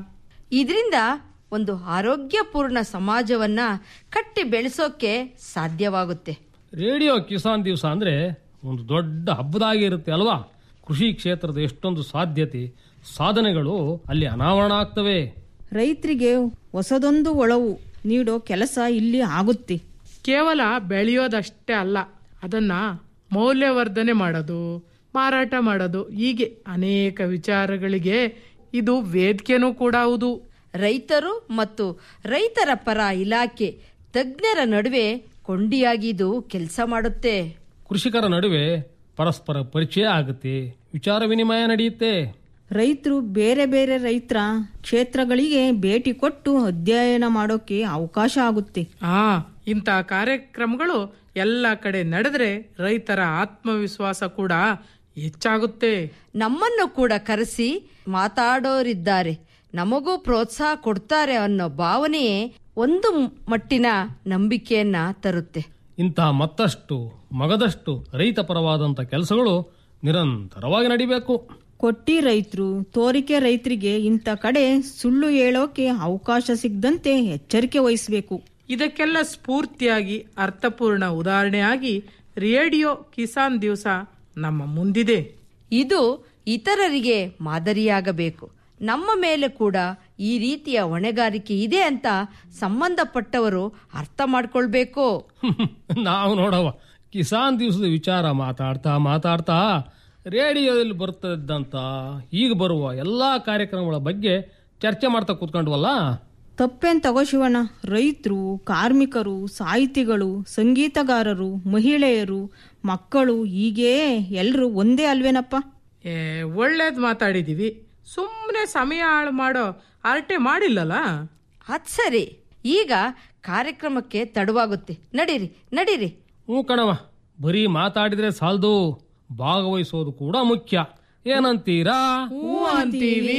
ಇದರಿಂದ ಒಂದು ಆರೋಗ್ಯಪೂರ್ಣ ಸಮಾಜವನ್ನ ಕಟ್ಟಿ ಬೆಳೆಸೋಕೆ ಸಾಧ್ಯವಾಗುತ್ತೆ ರೇಡಿಯೋ ಕಿಸಾನ್ ದಿವಸ ಅಂದರೆ ಒಂದು ದೊಡ್ಡ ಹಬ್ಬದಾಗಿ ಇರುತ್ತೆ ಅಲ್ವಾ ಕೃಷಿ ಕ್ಷೇತ್ರದ ಎಷ್ಟೊಂದು ಸಾಧ್ಯತೆ ಸಾಧನೆಗಳು ಅಲ್ಲಿ ಅನಾವರಣ ಆಗ್ತವೆ ರೈತರಿಗೆ ಹೊಸದೊಂದು ಒಳವು ನೀಡೋ ಕೆಲಸ ಇಲ್ಲಿ ಆಗುತ್ತೆ ಕೇವಲ ಬೆಳೆಯೋದಷ್ಟೇ ಅಲ್ಲ ಅದನ್ನ ಮೌಲ್ಯವರ್ಧನೆ ಮಾಡೋದು ಮಾರಾಟ ಮಾಡೋದು ಹೀಗೆ ಅನೇಕ ವಿಚಾರಗಳಿಗೆ ಇದು ವೇದಿಕೆನೂ ಕೂಡ ಹೌದು ರೈತರು ಮತ್ತು ರೈತರ ಪರ ಇಲಾಖೆ ತಜ್ಞರ ನಡುವೆ ಕೊಂಡಿಯಾಗಿದು ಕೆಲಸ ಮಾಡುತ್ತೆ ಕೃಷಿಕರ ನಡುವೆ ಪರಸ್ಪರ ಪರಿಚಯ ಆಗುತ್ತೆ ವಿಚಾರ ವಿನಿಮಯ ನಡೆಯುತ್ತೆ ರೈತರು ಬೇರೆ ಬೇರೆ ರೈತರ ಕ್ಷೇತ್ರಗಳಿಗೆ ಭೇಟಿ ಕೊಟ್ಟು ಅಧ್ಯಯನ ಮಾಡೋಕೆ ಅವಕಾಶ ಆಗುತ್ತೆ ಆ ಇಂಥ ಕಾರ್ಯಕ್ರಮಗಳು ಎಲ್ಲ ಕಡೆ ನಡೆದ್ರೆ ರೈತರ ಆತ್ಮವಿಶ್ವಾಸ ಕೂಡ ಹೆಚ್ಚಾಗುತ್ತೆ ನಮ್ಮನ್ನು ಕೂಡ ಕರೆಸಿ ಮಾತಾಡೋರಿದ್ದಾರೆ ನಮಗೂ ಪ್ರೋತ್ಸಾಹ ಕೊಡ್ತಾರೆ ಅನ್ನೋ ಭಾವನೆಯೇ ಒಂದು ಮಟ್ಟಿನ ನಂಬಿಕೆಯನ್ನ ತರುತ್ತೆ ಇಂಥ ಮತ್ತಷ್ಟು ಮಗದಷ್ಟು ರೈತ ಪರವಾದಂಥ ಕೆಲಸಗಳು ನಿರಂತರವಾಗಿ ನಡಿಬೇಕು ಕೊಟ್ಟಿ ರೈತರು ತೋರಿಕೆ ರೈತರಿಗೆ ಇಂಥ ಕಡೆ ಸುಳ್ಳು ಹೇಳೋಕೆ ಅವಕಾಶ ಸಿಗದಂತೆ ಎಚ್ಚರಿಕೆ ವಹಿಸಬೇಕು ಇದಕ್ಕೆಲ್ಲ ಸ್ಫೂರ್ತಿಯಾಗಿ ಅರ್ಥಪೂರ್ಣ ಉದಾಹರಣೆಯಾಗಿ ರೇಡಿಯೋ ಕಿಸಾನ್ ದಿವಸ ನಮ್ಮ ಮುಂದಿದೆ ಇದು ಇತರರಿಗೆ ಮಾದರಿಯಾಗಬೇಕು ನಮ್ಮ ಮೇಲೆ ಕೂಡ ಈ ರೀತಿಯ ಹೊಣೆಗಾರಿಕೆ ಇದೆ ಅಂತ ಸಂಬಂಧಪಟ್ಟವರು ಅರ್ಥ ಮಾಡ್ಕೊಳ್ಬೇಕು ನಾವು ನೋಡವ ಕಿಸಾನ್ ದಿವಸದ ವಿಚಾರ ಮಾತಾಡ್ತಾ ಮಾತಾಡ್ತಾ ರೇಡಿಯೋದಲ್ಲಿ ಬರ್ತದಂತ ಈಗ ಬರುವ ಎಲ್ಲ ಕಾರ್ಯಕ್ರಮಗಳ ಬಗ್ಗೆ ಚರ್ಚೆ ಮಾಡ್ತಾ ಕೂತ್ಕೊಂಡ್ವಲ್ಲ ತಪ್ಪೇನ್ ತಗೋ ಶಿವಣ್ಣ ರೈತರು ಕಾರ್ಮಿಕರು ಸಾಹಿತಿಗಳು ಸಂಗೀತಗಾರರು ಮಹಿಳೆಯರು ಮಕ್ಕಳು ಹೀಗೇ ಎಲ್ರು ಒಂದೇ ಅಲ್ವೇನಪ್ಪ ಏ ಒಳ್ಳೇದ್ ಮಾತಾಡಿದೀವಿ ಸುಮ್ಮನೆ ಸಮಯ ಹಾಳು ಮಾಡೋ ಅರಟೆ ಮಾಡಿಲ್ಲಲ್ಲ ಅದ್ ಸರಿ ಈಗ ಕಾರ್ಯಕ್ರಮಕ್ಕೆ ತಡವಾಗುತ್ತೆ ನಡೀರಿ ನಡೀರಿ ಹ್ಞೂ ಕಣವ ಬರೀ ಮಾತಾಡಿದ್ರೆ ಸಾಲದು ಭಾಗವಹಿಸೋದು ಕೂಡ ಮುಖ್ಯ ಏನಂತೀರಾ ಹೂ ಅಂತೀವಿ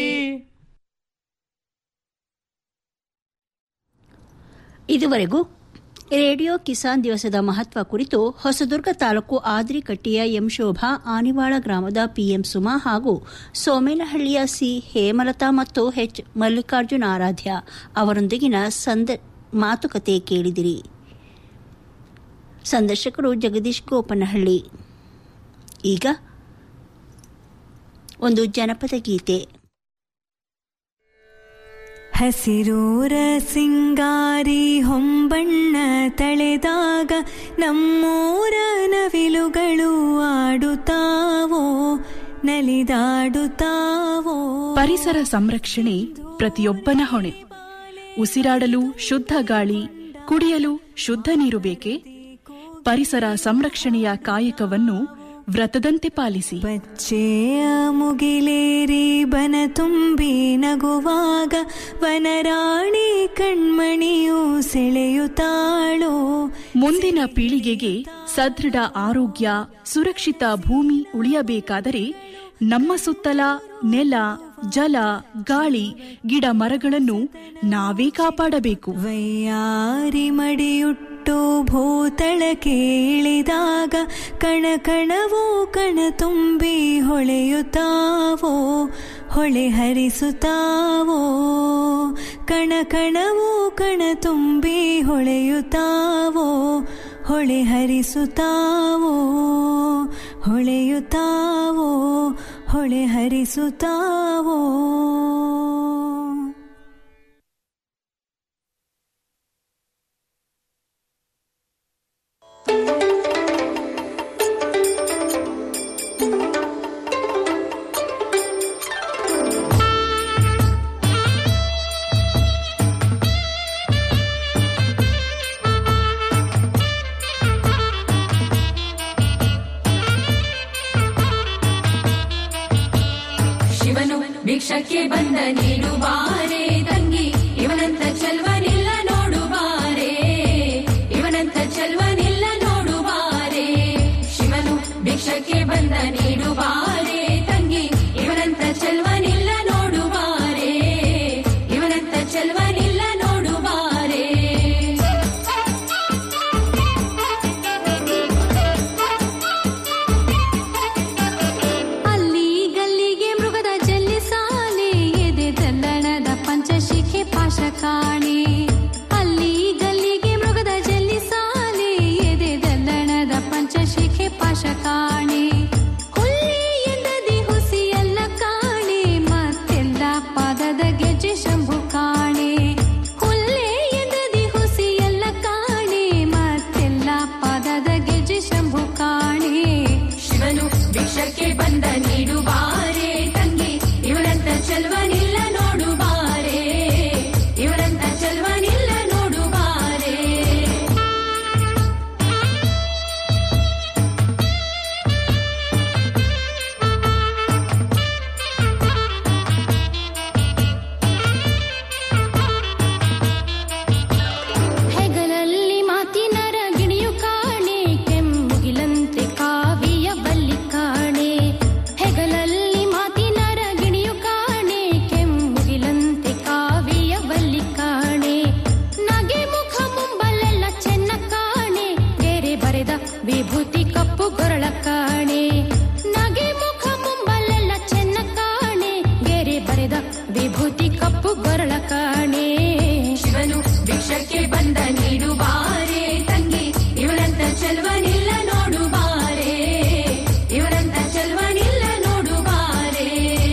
ಇದುವರೆಗೂ ರೇಡಿಯೋ ಕಿಸಾನ್ ದಿವಸದ ಮಹತ್ವ ಕುರಿತು ಹೊಸದುರ್ಗ ತಾಲೂಕು ಆದ್ರಿಕಟ್ಟಿಯ ಎಂ ಶೋಭಾ ಆನಿವಾಳ ಗ್ರಾಮದ ಪಿಎಂ ಸುಮಾ ಹಾಗೂ ಸೋಮೇನಹಳ್ಳಿಯ ಸಿ ಹೇಮಲತಾ ಮತ್ತು ಎಚ್ ಮಲ್ಲಿಕಾರ್ಜುನ ಆರಾಧ್ಯ ಅವರೊಂದಿಗಿನ ಸಂದ ಮಾತುಕತೆ ಕೇಳಿದಿರಿ ಸಂದರ್ಶಕರು ಜಗದೀಶ್ ಗೋಪನಹಳ್ಳಿ ಈಗ ಒಂದು ಜನಪದ ಗೀತೆ ಹಸಿರೂರ ಸಿಂಗಾರಿ ಹೊಂಬಣ್ಣ ತಳೆದಾಗ ನಮ್ಮೂರ ನವಿಲುಗಳು ಆಡುತ್ತಾವೋ ನಲಿದಾಡುತ್ತಾವೋ ಪರಿಸರ ಸಂರಕ್ಷಣೆ ಪ್ರತಿಯೊಬ್ಬನ ಹೊಣೆ ಉಸಿರಾಡಲು ಶುದ್ಧ ಗಾಳಿ ಕುಡಿಯಲು ಶುದ್ಧ ನೀರು ಬೇಕೆ ಪರಿಸರ ಸಂರಕ್ಷಣೆಯ ಕಾಯಕವನ್ನು ವ್ರತದಂತೆ ಪಾಲಿಸಿ ಬಚ್ಚೆಯ ಮುಗಿಲೇರಿ ಬನ ತುಂಬಿ ನಗುವಾಗ ವನರಾಣಿ ಕಣ್ಮಣಿಯು ಸೆಳೆಯುತ್ತಾಳೋ ಮುಂದಿನ ಪೀಳಿಗೆಗೆ ಸದೃಢ ಆರೋಗ್ಯ ಸುರಕ್ಷಿತ ಭೂಮಿ ಉಳಿಯಬೇಕಾದರೆ ನಮ್ಮ ಸುತ್ತಲ ನೆಲ ಜಲ ಗಾಳಿ ಗಿಡ ಮರಗಳನ್ನು ನಾವೇ ಕಾಪಾಡಬೇಕು ವೈಯಾರಿ ಮಡಿಯುಟ್ಟು ಭೂತಳಕ್ಕೆ ಇಳಿದಾಗ ಕಣ ಕಣವೋ ಕಣ ತುಂಬಿ ಹೊಳೆಯುತ್ತಾವೋ ಹೊಳೆ ಹರಿಸುತ್ತಾವೋ ಕಣ ಕಣವೋ ಕಣ ತುಂಬಿ ಹೊಳೆಯುತ್ತಾವೋ ಹೊಳೆ ಹರಿಸುತ್ತಾವೋ ಹೊಳೆಯುತ್ತಾವೋ ಹೊಳೆ ಹರಿಸುತ್ತಾವೋ ಶಿವನು ಭಿಕ್ಷಕ್ಕೆ ಬಂದ ನೀನು ಬಾರೆ ತಂಗಿ ಇವನಂತ ಚೆಲ್ವನಿಲ್ಲ ನೋಡು ಬಾರೆ ಇವನಂತ ಚೆಲ್ವನಿಲ್ಲ ನೋಡು ಬಾರೆ ಶಿವನು ಭಿಕ್ಷಕ್ಕೆ ಬಂದ ವಿಭೂತಿ ಕಪ್ಪು ಗೊರಳ ಕಾಣೆ ಶಿವನು ಭಿಕ್ಷಕ್ಕೆ ಬಂದ ನೀಡುವಾರೆ ತಂಗಿ ಇವರಂತ ಚೆಲ್ವನಿಲ್ಲ ನೋಡುವಾರೆ ಇವರಂತ ಚೆಲ್ವನಿಲ್ಲ ನೋಡುವಾರೆ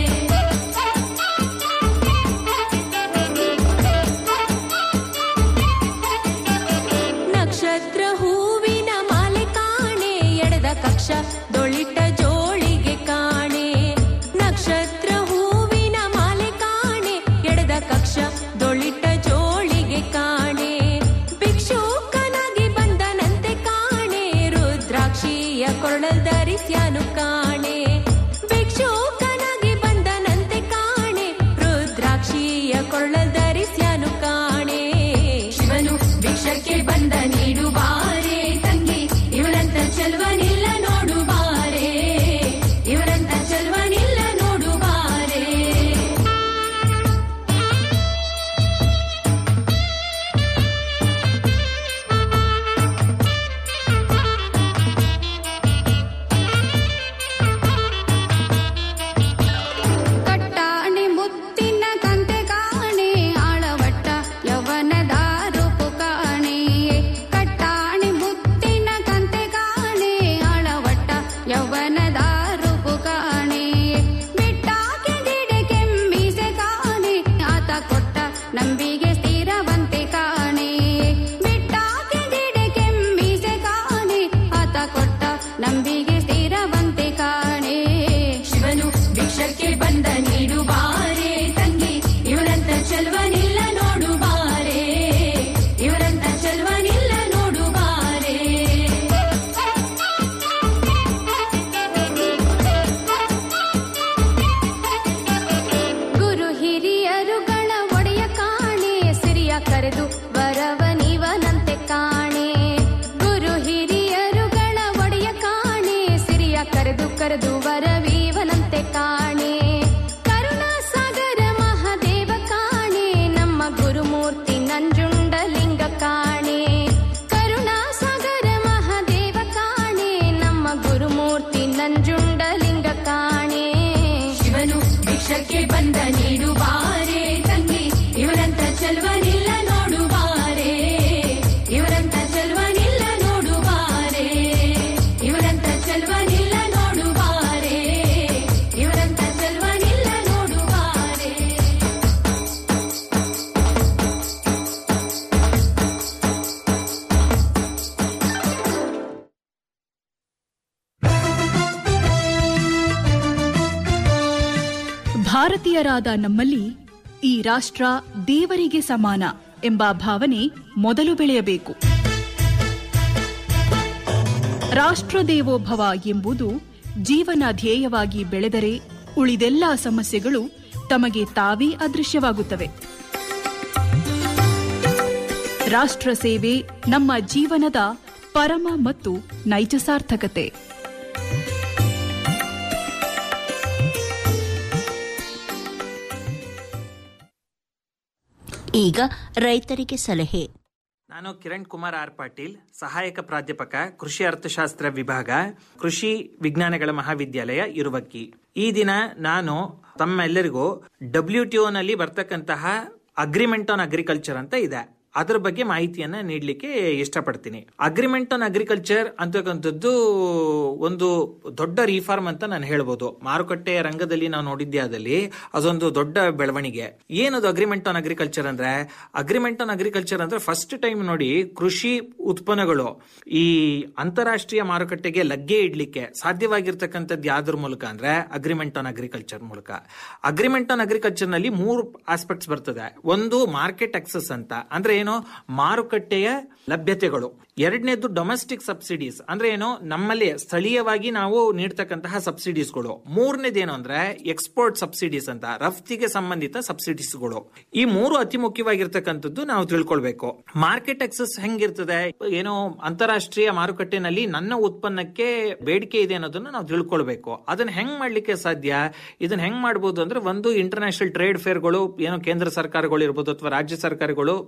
ನಕ್ಷತ್ರ ಹೂವಿನ ಮಾಲೆ ಕಾಣೆ ಎಡೆದ ಕಕ್ಷ ದೊಳಿಟ ಜೋಳಿಗೆ ಕಾಣೆ ನಕ್ಷತ್ರ ಹೂವಿನ ಮಾಲೆ ಕಾಣೆ ಎಡೆದ ಕಕ್ಷ ದೊಳಿಟ ಜೋಳಿಗೆ ಕಾಣೆ ಭಿಕ್ಷುಕನಾಗಿ ಬಂದನಂತೆ ಕಾಣೆ ರುದ್ರಾಕ್ಷಿಯ ಕೊರಳಲ್ ಧರಿಸ್ಯಾನು ಕಾಣೆ ಭಿಕ್ಷುಕನಾಗಿ ಬಂದನಂತೆ ಕಾಣೆ ರುದ್ರಾಕ್ಷಿಯ ಕೊರಳಲ್ ಧರಿಸ್ಯಾನು ಕಾಣೆ ಶಿವನು ಭಿಕ್ಷಕ್ಕೆ ಬಂದ ನೀಡುವಾರೆ ತಂಗಿ ಇವರಂತ ಚೆಲ್ವನಿಲ್ಲ ನೋಡುವಾರೆ ಇವರಂತ ಚೆಲ್ವನಿಲ್ಲ ನೋಡುವಾರೆ ಕಟ್ಟಾಣಿ ಮುತ್ತಿನ ಕಂತೆ ಕಾಣೆ ಆಳವಟ್ಟ ಯೌವನದ ರೂಪು ಕಾಣೆ ಕಟ್ಟಾಣಿ ಮುತ್ತಿನ ಕಂತೆ ಕಾಣೆ ಆಳವಟ್ಟ ಯೌವನದ ರೂಪು ಕಾಣೆ ಬಿಟ್ಟಾಕೆ ಗಿಡ ಕೆಮ್ಮಿಸೆ ಕಾಣೆ ಆತ ಕೊಟ್ಟ ನಂಬಿಗೆ ಸ್ಥಿರವಂತೆ ಕಾಣೆ ಬಿಟ್ಟಾಕೆ ಗಿಡ ಕೆಮ್ಮಿಸೆ ಕಾಣೆ ಆತ ಕೊಟ್ಟ ನಂಬಿಗೆ ಸ್ಥಿರವಂತೆ ಕಾಣೆ ಶಿವನು ಭಿಕ್ಷಕ್ಕೆ ಬಂದ ನೀಡುವಾರೆ ತಂಗಿ ಇವರಂತ ಚೆಲ್ವನಿಲ್ಲ ನೋಡುವಾರೆ ಇವರಂತ ಚೆಲ್ವನಿಲ್ಲ ನೋಡುವಾರೆ ಗುರು ಹಿರಿಯರುಗಳ ಒಡೆಯ ಕಾಣೆ ಸಿರಿಯ ಕರೆದು ಬರವನಿವನಂತೆ ಕಾಣೆ ಗುರು ಹಿರಿಯರುಗಳ ಒಡೆಯ ಕಾಣೆ ಸಿರಿಯ ಕರೆದು ಕರೆದು ವರವೀವನಂತೆ ಕಾಣೆ ಕರುಣಾ ಸಾಗರ ಮಹಾದೇವ ಕಾಣೆ ನಮ್ಮ ಗುರುಮೂರ್ತಿ ನಂಜುಂಡಲಿಂಗ ಕಾಣೆ ಕರುಣಾ ಸಾಗರ ಮಹಾದೇವ ಕಾಣೆ ನಮ್ಮ ಗುರುಮೂರ್ತಿ ನಂಜುಂಡಲಿಂಗ ಕಾಣೆ ಶಿವನು ಭಿಕ್ಷಕ್ಕೆ ಬಂದ ನೀಡುವಾರೆ ತಂಗಿ ಇವರಂತ ಚೆಲ್ವನಿಲ್ಲ ನೋಡುವಾರೆ ಇವರಂತ ಚೆಲ್ವನಿಲ್ಲ ನೋಡುವಾರೆ ಇವರಂತ ಚೆಲ್ವನಿಲ್ಲ ನೋಡುವಾರೆ ಇವರಂತ ಚೆಲ್ವನಿಲ್ಲ ನೋಡುವಾರೆ ಭಾರತೀಯರಾದ ನಮ್ಮಲ್ಲಿ ಈ ರಾಷ್ಟ್ರ ದೇವರಿಗೆ ಸಮಾನ ಎಂಬ ಭಾವನೆ ಮೊದಲು ಬೆಳೆಯಬೇಕು ರಾಷ್ಟ್ರ ದೇವೋಭವ ಎಂಬುದು ಜೀವನ ಧ್ಯೇಯವಾಗಿ ಬೆಳೆದರೆ ಉಳಿದೆಲ್ಲ ಸಮಸ್ಯೆಗಳು ತಮಗೆ ತಾವೇ ಅದೃಶ್ಯವಾಗುತ್ತವೆ ರಾಷ್ಟ್ರ ಸೇವೆ ನಮ್ಮ ಜೀವನದ ಪರಮ ಮತ್ತು ನೈಜ ಸಾರ್ಥಕತೆ ಈಗ ರೈತರಿಗೆ ಸಲಹೆ ನಾನು ಕಿರಣ್ ಕುಮಾರ್ ಆರ್ ಪಾಟೀಲ್ ಸಹಾಯಕ ಪ್ರಾಧ್ಯಾಪಕ ಕೃಷಿ ಅರ್ಥಶಾಸ್ತ್ರ ವಿಭಾಗ ಕೃಷಿ ವಿಜ್ಞಾನಗಳ ಮಹಾವಿದ್ಯಾಲಯ ಇರುವಕ್ಕಿ ಈ ದಿನ ನಾನು ತಮ್ಮೆಲ್ಲರಿಗೂ ಡಬ್ಲ್ಯೂ ಟಿ ನಲ್ಲಿ ಬರ್ತಕ್ಕಂತಹ ಅಗ್ರಿಮೆಂಟ್ ಆನ್ ಅಗ್ರಿಕಲ್ಚರ್ ಅಂತ ಇದೆ ಅದ್ರ ಬಗ್ಗೆ ಮಾಹಿತಿಯನ್ನ ನೀಡಲಿಕ್ಕೆ ಇಷ್ಟಪಡ್ತೀನಿ ಅಗ್ರಿಮೆಂಟ್ ಆನ್ ಅಗ್ರಿಕಲ್ಚರ್ ಅಂತಕ್ಕಂಥದ್ದು ಒಂದು ದೊಡ್ಡ ರಿಫಾರ್ಮ್ ಅಂತ ನಾನು ಹೇಳ್ಬೋದು ಮಾರುಕಟ್ಟೆ ರಂಗದಲ್ಲಿ ನಾವು ನೋಡಿದ್ದೇ ಆದಲ್ಲಿ ಅದೊಂದು ದೊಡ್ಡ ಬೆಳವಣಿಗೆ ಏನದು ಅಗ್ರಿಮೆಂಟ್ ಆನ್ ಅಗ್ರಿಕಲ್ಚರ್ ಅಂದ್ರೆ ಅಗ್ರಿಮೆಂಟ್ ಆನ್ ಅಗ್ರಿಕಲ್ಚರ್ ಅಂದ್ರೆ ಫಸ್ಟ್ ಟೈಮ್ ನೋಡಿ ಕೃಷಿ ಉತ್ಪನ್ನಗಳು ಈ ಅಂತಾರಾಷ್ಟ್ರೀಯ ಮಾರುಕಟ್ಟೆಗೆ ಲಗ್ಗೆ ಇಡ್ಲಿಕ್ಕೆ ಸಾಧ್ಯವಾಗಿರ್ತಕ್ಕಂಥದ್ದು ಯಾವ್ದ್ರ ಮೂಲಕ ಅಂದ್ರೆ ಅಗ್ರಿಮೆಂಟ್ ಆನ್ ಅಗ್ರಿಕಲ್ಚರ್ ಮೂಲಕ ಅಗ್ರಿಮೆಂಟ್ ಆನ್ ಅಗ್ರಿಕಲ್ಚರ್ ನಲ್ಲಿ ಮೂರು ಆಸ್ಪೆಕ್ಟ್ಸ್ ಬರ್ತದೆ ಒಂದು ಮಾರ್ಕೆಟ್ ಆಕ್ಸೆಸ್ ಅಂತ ಅಂದ್ರೆ ಏನು ಮಾರುಕಟ್ಟೆಯ ಲಭ್ಯತೆಗಳು ಎರಡನೇದು ಡೊಮೆಸ್ಟಿಕ್ ಸಬ್ಸಿಡೀಸ್ ಅಂದ್ರೆ ಏನು ನಮ್ಮಲ್ಲಿ ಸ್ಥಳೀಯವಾಗಿ ನಾವು ನೀಡ್ತಕ್ಕಂತಹ ಸಬ್ಸಿಡೀಸ್ಗಳು ಮೂರನೇದೇನು ಅಂದ್ರೆ ಎಕ್ಸ್ಪೋರ್ಟ್ ಸಬ್ಸಿಡೀಸ್ ಅಂತ ರಫ್ತಿಗೆ ಸಂಬಂಧಿತ ಸಬ್ಸಿಡೀಸ್ಗಳು ಈ ಮೂರು ಅತಿ ಮುಖ್ಯವಾಗಿರ್ತಕ್ಕಂಥದ್ದು ನಾವು ತಿಳ್ಕೊಳ್ಬೇಕು ಮಾರ್ಕೆಟ್ ಆಕ್ಸೆಸ್ ಹೆಂಗಿರ್ತದೆ ಏನು ಅಂತಾರಾಷ್ಟ್ರೀಯ ಮಾರುಕಟ್ಟೆನಲ್ಲಿ ನನ್ನ ಉತ್ಪನ್ನಕ್ಕೆ ಬೇಡಿಕೆ ಇದೆ ಅನ್ನೋದನ್ನ ನಾವು ತಿಳ್ಕೊಳ್ಬೇಕು ಅದನ್ನ ಹೆಂಗ್ ಮಾಡ್ಲಿಕ್ಕೆ ಸಾಧ್ಯ ಇದನ್ನ ಹೆಂಗ್ ಮಾಡ್ಬೋದು ಅಂದ್ರೆ ಒಂದು ಇಂಟರ್ನ್ಯಾಷನಲ್ ಟ್ರೇಡ್ ಫೇರ್ಗಳು ಏನು ಕೇಂದ್ರ ಸರ್ಕಾರಗಳು ಇರ್ಬೋದು ಅಥವಾ ರಾಜ್ಯ ಸರ್ಕಾರಗಳು ಸಾಧಾರಣ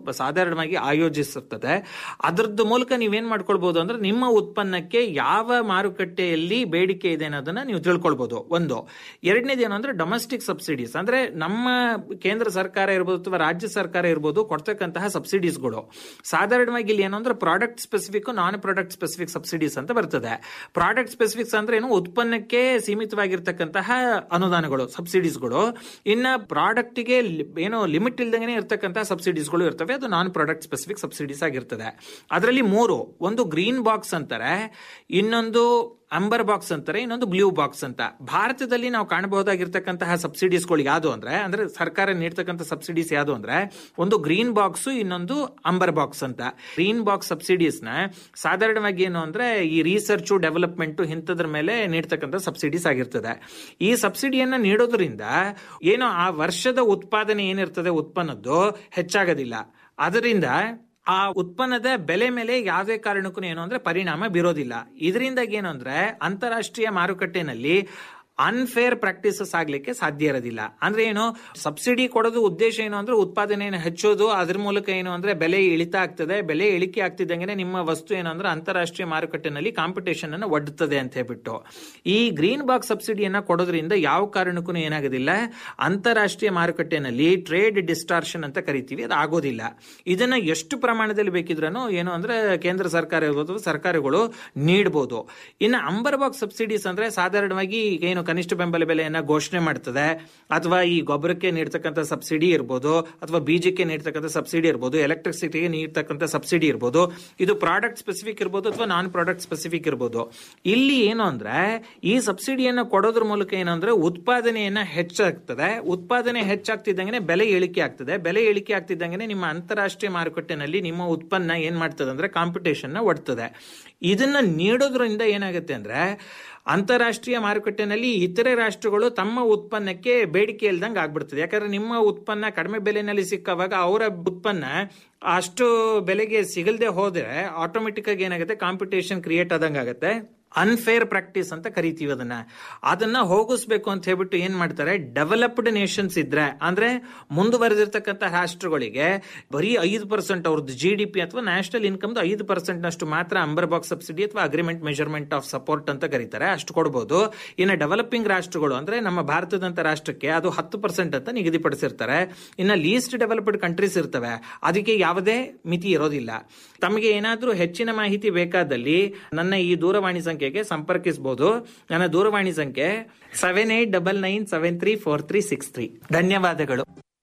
ಸಾಧಾರಣವಾಗಿ ಆಯೋಜಿಸುತ್ತದೆ ಅದರದ್ದು ಮೂಲಕ ನೀವೇನ್ ಮಾಡ್ಕೊಳ್ಬಹುದು ಅಂದ್ರೆ ನಿಮ್ಮ ಉತ್ಪನ್ನಕ್ಕೆ ಯಾವ ಮಾರುಕಟ್ಟೆಯಲ್ಲಿ ಬೇಡಿಕೆ ಇದೆ ಅನ್ನೋದನ್ನ ನೀವು ತಿಳ್ಕೊಳ್ಬಹುದು ಒಂದು ಎರಡನೇದು ಏನು ಅಂದ್ರೆ ಡೊಮೆಸ್ಟಿಕ್ ಸಬ್ಸಿಡೀಸ್ ಅಂದ್ರೆ ನಮ್ಮ ಕೇಂದ್ರ ಸರ್ಕಾರ ಇರ್ಬೋದು ಅಥವಾ ರಾಜ್ಯ ಸರ್ಕಾರ ಇರ್ಬೋದು ಕೊಡ್ತಕ್ಕಂತಹ ಸಬ್ಸಿಡೀಸ್ಗಳು ಸಾಧಾರಣವಾಗಿ ಇಲ್ಲಿ ಏನು ಅಂದ್ರೆ product specific non product specific subsidies ಅಂತ ಬರ್ತದೆ ಪ್ರಾಡಕ್ಟ್ ಸ್ಪೆಸಿಫಿಕ್ಸ್ ಅಂದ್ರೆ ಏನು ಉತ್ಪನ್ನಕ್ಕೆ ಸೀಮಿತವಾಗಿರ್ತಕ್ಕಂತಹ ಅನುದಾನಗಳು ಸಬ್ಸಿಡೀಸ್ಗಳು ಇನ್ನ ಪ್ರಾಡಕ್ಟ್ಗೆ ಏನು ಲಿಮಿಟ್ ಇಲ್ದಂಗೆ ಇರ್ತಕ್ಕಂತಹ ಸಬ್ಸಿಡೀಸ್ಗಳು ಇರ್ತವೆ ಅದು ನಾನ್ ಪ್ರಾಡಕ್ಟ್ ಸ್ಪೆಸಿಫಿಕ್ ಸಬ್ಸಿಡೀಸ್ ಆಗಿರ್ತದೆ ಅದರಲ್ಲಿ ಮೂರು ಒಂದು ಗ್ರೀನ್ ಬಾಕ್ಸ್ ಅಂತಾರೆ ಇನ್ನೊಂದು ಅಂಬರ್ ಬಾಕ್ಸ್ ಅಂತಾರೆ ಇನ್ನೊಂದು ಬ್ಲೂ ಬಾಕ್ಸ್ ಅಂತ ಭಾರತದಲ್ಲಿ ನಾವು ಕಾಣಬಹುದಾಗಿರ್ತಕ್ಕಂತಹ ಸಬ್ಸಿಡೀಸ್ಗಳು ಯಾವುದು ಅಂದ್ರೆ ಅಂದ್ರೆ ಸರ್ಕಾರ ನೀಡ್ತಕ್ಕಂಥ ಸಬ್ಸಿಡೀಸ್ ಯಾವುದು ಅಂದ್ರೆ ಒಂದು ಗ್ರೀನ್ ಬಾಕ್ಸ್ ಇನ್ನೊಂದು ಅಂಬರ್ ಬಾಕ್ಸ್ ಅಂತ ಗ್ರೀನ್ ಬಾಕ್ಸ್ ಸಬ್ಸಿಡೀಸ್ ನ ಸಾಧಾರಣವಾಗಿ ಏನು ಅಂದ್ರೆ ಈ ರಿಸರ್ಚ್ ಡೆವಲಪ್ಮೆಂಟ್ ಇಂಥದ್ರ ಮೇಲೆ ನೀಡ್ತಕ್ಕಂಥ ಸಬ್ಸಿಡೀಸ್ ಆಗಿರ್ತದೆ ಈ ಸಬ್ಸಿಡಿಯನ್ನ ನೀಡೋದ್ರಿಂದ ಏನು ಆ ವರ್ಷದ ಉತ್ಪಾದನೆ ಏನಿರ್ತದೆ ಉತ್ಪನ್ನದ್ದು ಹೆಚ್ಚಾಗೋದಿಲ್ಲ ಅದರಿಂದ ಆ ಉತ್ಪನ್ನದ ಬೆಲೆ ಮೇಲೆ ಯಾವುದೇ ಕಾರಣಕ್ಕೂ ಏನು ಅಂದ್ರೆ ಪರಿಣಾಮ ಬೀರೋದಿಲ್ಲ ಇದರಿಂದಾಗಿ ಏನು ಅಂದ್ರೆ ಅಂತಾರಾಷ್ಟ್ರೀಯ ಮಾರುಕಟ್ಟೆನಲ್ಲಿ ಅನ್ಫೇರ್ ಪ್ರಾಕ್ಟೀಸಸ್ ಆಗ್ಲಿಕ್ಕೆ ಸಾಧ್ಯ ಇರೋದಿಲ್ಲ ಅಂದ್ರೆ ಏನು ಸಬ್ಸಿಡಿ ಕೊಡೋದು ಉದ್ದೇಶ ಏನು ಅಂದ್ರೆ ಉತ್ಪಾದನೆಯನ್ನು ಹೆಚ್ಚೋದು ಅದ್ರ ಮೂಲಕ ಏನು ಅಂದ್ರೆ ಬೆಲೆ ಇಳಿತ ಆಗ್ತದೆ ಬೆಲೆ ಇಳಿಕೆ ಆಗ್ತಿದ್ದಂಗೆ ನಿಮ್ಮ ವಸ್ತು ಏನು ಅಂದ್ರೆ ಅಂತಾರಾಷ್ಟ್ರೀಯ ಮಾರುಕಟ್ಟೆನಲ್ಲಿ ಕಾಂಪಿಟೇಷನ್ ಅನ್ನು ಒಡ್ಡುತ್ತದೆ ಅಂತ ಹೇಳ್ಬಿಟ್ಟು ಈ ಗ್ರೀನ್ ಬಾಕ್ಸ್ ಸಬ್ಸಿಡಿಯನ್ನ ಕೊಡೋದ್ರಿಂದ ಯಾವ ಕಾರಣಕ್ಕೂ ಏನಾಗೋದಿಲ್ಲ ಅಂತಾರಾಷ್ಟ್ರೀಯ ಮಾರುಕಟ್ಟೆನಲ್ಲಿ ಟ್ರೇಡ್ ಡಿಸ್ಟಾರ್ಷನ್ ಅಂತ ಕರಿತೀವಿ ಅದು ಆಗೋದಿಲ್ಲ ಇದನ್ನ ಎಷ್ಟು ಪ್ರಮಾಣದಲ್ಲಿ ಬೇಕಿದ್ರೂ ಏನು ಅಂದ್ರೆ ಕೇಂದ್ರ ಸರ್ಕಾರ ಇರ್ಬೋದು ಸರ್ಕಾರಗಳು ನೀಡಬಹುದು ಇನ್ನು ಅಂಬರ್ ಬಾಕ್ಸ್ ಸಬ್ಸಿಡೀಸ್ ಅಂದ್ರೆ ಸಾಧಾರಣವಾಗಿ ಏನು ಕನಿಷ್ಠ ಬೆಂಬಲ ಬೆಲೆಯನ್ನ ಘೋಷಣೆ ಮಾಡ್ತದೆ ಅಥವಾ ಈ ಗೊಬ್ಬರಕ್ಕೆ ನೀಡ್ತಕ್ಕಂಥ ಸಬ್ಸಿಡಿ ಇರ್ಬೋದು ಅಥವಾ ಬೀಜಕ್ಕೆ ನೀಡ್ತಕ್ಕಂಥ ಸಬ್ಸಿಡಿ ಇರ್ಬೋದು ಎಲೆಕ್ಟ್ರಿಸಿಟಿಗೆ ನೀಡ್ತಕ್ಕಂಥ ಸಬ್ಸಿಡಿ ಇರ್ಬೋದು ಇದು ಪ್ರಾಡಕ್ಟ್ ಸ್ಪೆಸಿಫಿಕ್ ಇರ್ಬೋದು ಅಥವಾ ನಾನ್ ಪ್ರಾಡಕ್ಟ್ ಸ್ಪೆಸಿಫಿಕ್ ಇರ್ಬೋದು ಇಲ್ಲಿ ಏನು ಅಂದ್ರೆ ಈ ಸಬ್ಸಿಡಿಯನ್ನ ಕೊಡೋದ್ರ ಮೂಲಕ ಏನಂದ್ರೆ ಉತ್ಪಾದನೆಯನ್ನ ಹೆಚ್ಚಾಗ್ತದೆ ಉತ್ಪಾದನೆ ಹೆಚ್ಚಾಗ್ತಿದ್ದಂಗೆ ಬೆಲೆ ಇಳಿಕೆ ಆಗ್ತದೆ ಬೆಲೆ ಇಳಿಕೆ ಆಗ್ತಿದ್ದಂಗೆ ನಿಮ್ಮ ಅಂತಾರಾಷ್ಟ್ರೀಯ ಮಾರುಕಟ್ಟೆನಲ್ಲಿ ನಿಮ್ಮ ಉತ್ಪನ್ನ ಏನ್ ಮಾಡ್ತದೆ ಅಂದ್ರೆ ಕಾಂಪಿಟೇಷನ್ ನ ಒಡ್ತದೆ ಇದನ್ನ ನೀಡೋದ್ರಿಂದ ಏನಾಗುತ್ತೆ ಅಂದ್ರೆ ಅಂತಾರಾಷ್ಟ್ರೀಯ ಮಾರುಕಟ್ಟೆನಲ್ಲಿ ಇತರೆ ರಾಷ್ಟ್ರಗಳು ತಮ್ಮ ಉತ್ಪನ್ನಕ್ಕೆ ಬೇಡಿಕೆ ಇಲ್ದಂಗೆ ಆಗ್ಬಿಡ್ತದೆ ಯಾಕಂದ್ರೆ ನಿಮ್ಮ ಉತ್ಪನ್ನ ಕಡಿಮೆ ಬೆಲೆನಲ್ಲಿ ಸಿಕ್ಕವಾಗ ಅವರ ಉತ್ಪನ್ನ ಅಷ್ಟು ಬೆಲೆಗೆ ಸಿಗಲ್ದೆ ಹೋದ್ರೆ ಆಟೋಮೆಟಿಕ್ ಆಗಿ ಏನಾಗುತ್ತೆ ಕಾಂಪಿಟೇಷನ್ ಕ್ರಿಯೇಟ್ ಆದಂಗೆ ಆಗುತ್ತೆ ಅನ್ಫೇರ್ ಪ್ರಾಕ್ಟೀಸ್ ಅಂತ ಕರಿತೀವಿ ಅದನ್ನ ಅದನ್ನ ಹೋಗಿಸ್ಬೇಕು ಅಂತ ಹೇಳ್ಬಿಟ್ಟು ಏನ್ ಮಾಡ್ತಾರೆ ಡೆವಲಪ್ಡ್ ನೇಷನ್ಸ್ ಇದ್ರೆ ಅಂದ್ರೆ ಮುಂದುವರೆದಿರ್ತಕ್ಕಂಥ ರಾಷ್ಟ್ರಗಳಿಗೆ ಬರೀ ಐದು ಪರ್ಸೆಂಟ್ ಅವ್ರದ್ದು ಜಿ ಡಿ ಪಿ ಅಥವಾ ನ್ಯಾಷನಲ್ ಇನ್ಕಮ್ ಐದು ಪರ್ಸೆಂಟ್ ನಷ್ಟು ಮಾತ್ರ ಅಂಬರ್ ಬಾಕ್ಸ್ ಸಬ್ಸಿಡಿ ಅಥವಾ ಅಗ್ರಿಮೆಂಟ್ ಮೆಜರ್ಮೆಂಟ್ ಆಫ್ ಸಪೋರ್ಟ್ ಅಂತ ಕರೀತಾರೆ ಅಷ್ಟು ಕೊಡಬಹುದು ಇನ್ನು ಡೆವಲಪಿಂಗ್ ರಾಷ್ಟ್ರಗಳು ಅಂದ್ರೆ ನಮ್ಮ ಭಾರತದಂತ ರಾಷ್ಟ್ರಕ್ಕೆ ಅದು ಹತ್ತು ಪರ್ಸೆಂಟ್ ಅಂತ ನಿಗದಿಪಡಿಸಿರ್ತಾರೆ ಇನ್ನ ಲೀಸ್ಟ್ ಡೆವಲಪ್ಡ್ ಕಂಟ್ರೀಸ್ ಇರ್ತವೆ ಅದಕ್ಕೆ ಯಾವುದೇ ಮಿತಿ ಇರೋದಿಲ್ಲ ತಮಗೆ ಏನಾದ್ರೂ ಹೆಚ್ಚಿನ ಮಾಹಿತಿ ಬೇಕಾದಲ್ಲಿ ನನ್ನ ಈ ದೂರವಾಣಿ ಸಂಖ್ಯೆಗೆ ಸಂಪರ್ಕಿಸಬಹುದು ನನ್ನ ದೂರವಾಣಿ ಸಂಖ್ಯೆ seven eight double nine seven three four three six three ಧನ್ಯವಾದಗಳು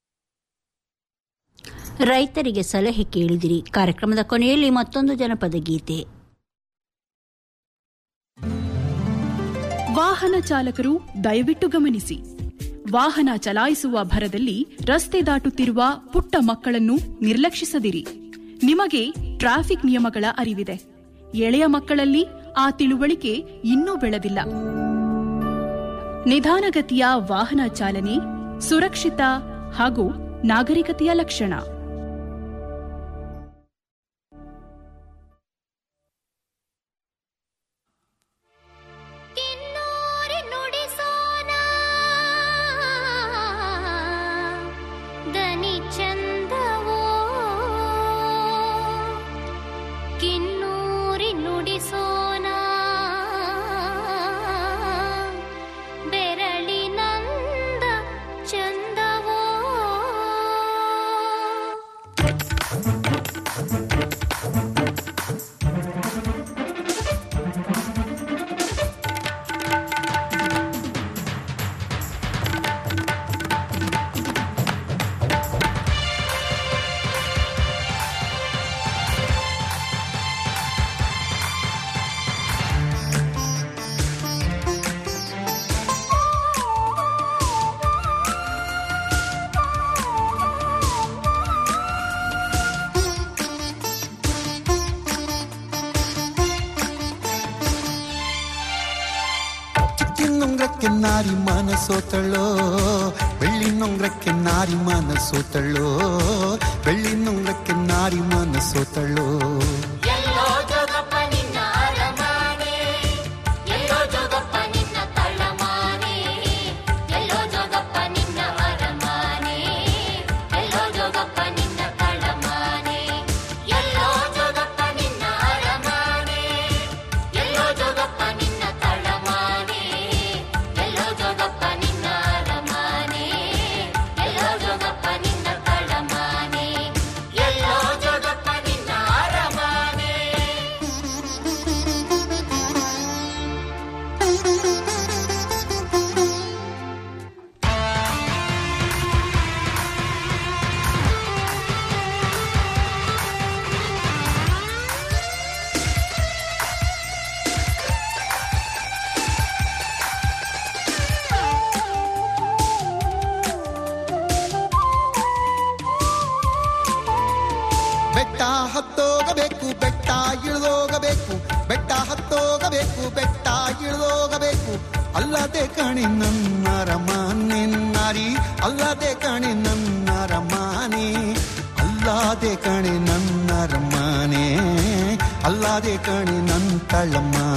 ರೈತರಿಗೆ ಸಲಹೆ ಕೇಳಿದಿರಿ ಕಾರ್ಯಕ್ರಮದ ಕೊನೆಯಲ್ಲಿ ಮತ್ತೊಂದು ಜನಪದ ಗೀತೆ ವಾಹನ ಚಾಲಕರು ದಯವಿಟ್ಟು ಗಮನಿಸಿ ವಾಹನ ಚಲಾಯಿಸುವ ಭರದಲ್ಲಿ ರಸ್ತೆ ದಾಟುತ್ತಿರುವ ಪುಟ್ಟ ಮಕ್ಕಳನ್ನು ನಿರ್ಲಕ್ಷಿಸದಿರಿ ನಿಮಗೆ ಟ್ರಾಫಿಕ್ ನಿಯಮಗಳ ಅರಿವಿದೆ ಎಳೆಯ ಮಕ್ಕಳಲ್ಲಿ ಆ ತಿಳುವಳಿಕೆ ಇನ್ನೂ ಬೆಳೆದಿಲ್ಲ ನಿಧಾನಗತಿಯ ವಾಹನ ಚಾಲನೆ ಸುರಕ್ಷಿತ ಹಾಗೂ ನಾಗರಿಕತೆಯ ಲಕ್ಷಣ ಕಿನ್ನೂರಿ ನುಡಿಸೋಣ ದನಿ ಚಂದವೋ ಕಿನ್ನೂರಿ ನುಡಿಸೋಣ ಬೆರಳಿನಂದ ಚಂದವೋ ಚಿಕ್ಕಿನೊಂಗ್ರಕ್ಕೆ ನಾರಿ ಮನಸೋತಳೋ ಬೆಳ್ಳಿ ನೊಂಗ್ರಕ್ಕೆ ನಾರಿ ಮನಸೋತಳೋ ಬೆಳ್ಳಿ ನೊಂಗ್ರಕ್ಕೆ ನಾರಿ ಮನಸೋತಳೋ ಎಲ್ಲೋ ಜೋಗಪ್ಪ ನಿನ್ನ ಅರಮಾನೆ ಎಲ್ಲೋ ಜೋಗಪ್ಪ ನಿನ್ನ ತಳ್ಳಮಾನೆ ಎಲ್ಲೋ ಜೋಗಪ್ಪ ನಿನ್ನ ಅರಮಾನೆ ಎಲ್ಲೋ ಜೋಗಪ್ಪ ನಿನ್ನ ತಳ್ಳಮಾನೆ ಹತ್ತೋಗಬೇಕು ಬೆಟ್ಟ ಇಳಿದೋಗಬೇಕು ಬೆಟ್ಟ ಹತ್ತೋಗಬೇಕು ಬೆಟ್ಟ ಇಳಿದೋಗಬೇಕು ಅಲ್ಲದೆ ಕಣೆ ನನ್ನ ರಮಾನೆ ನಾರಿ ಅಲ್ಲದೆ ಕಣೆ ನನ್ನ ರಮಾನೆ ಅಲ್ಲಾದೆ ಕಣೆ ನನ್ನ ರಮಾನೆ ಅಲ್ಲಾದೆ ಕಣೆ ನನ್ನ ತಳಮಾನೆ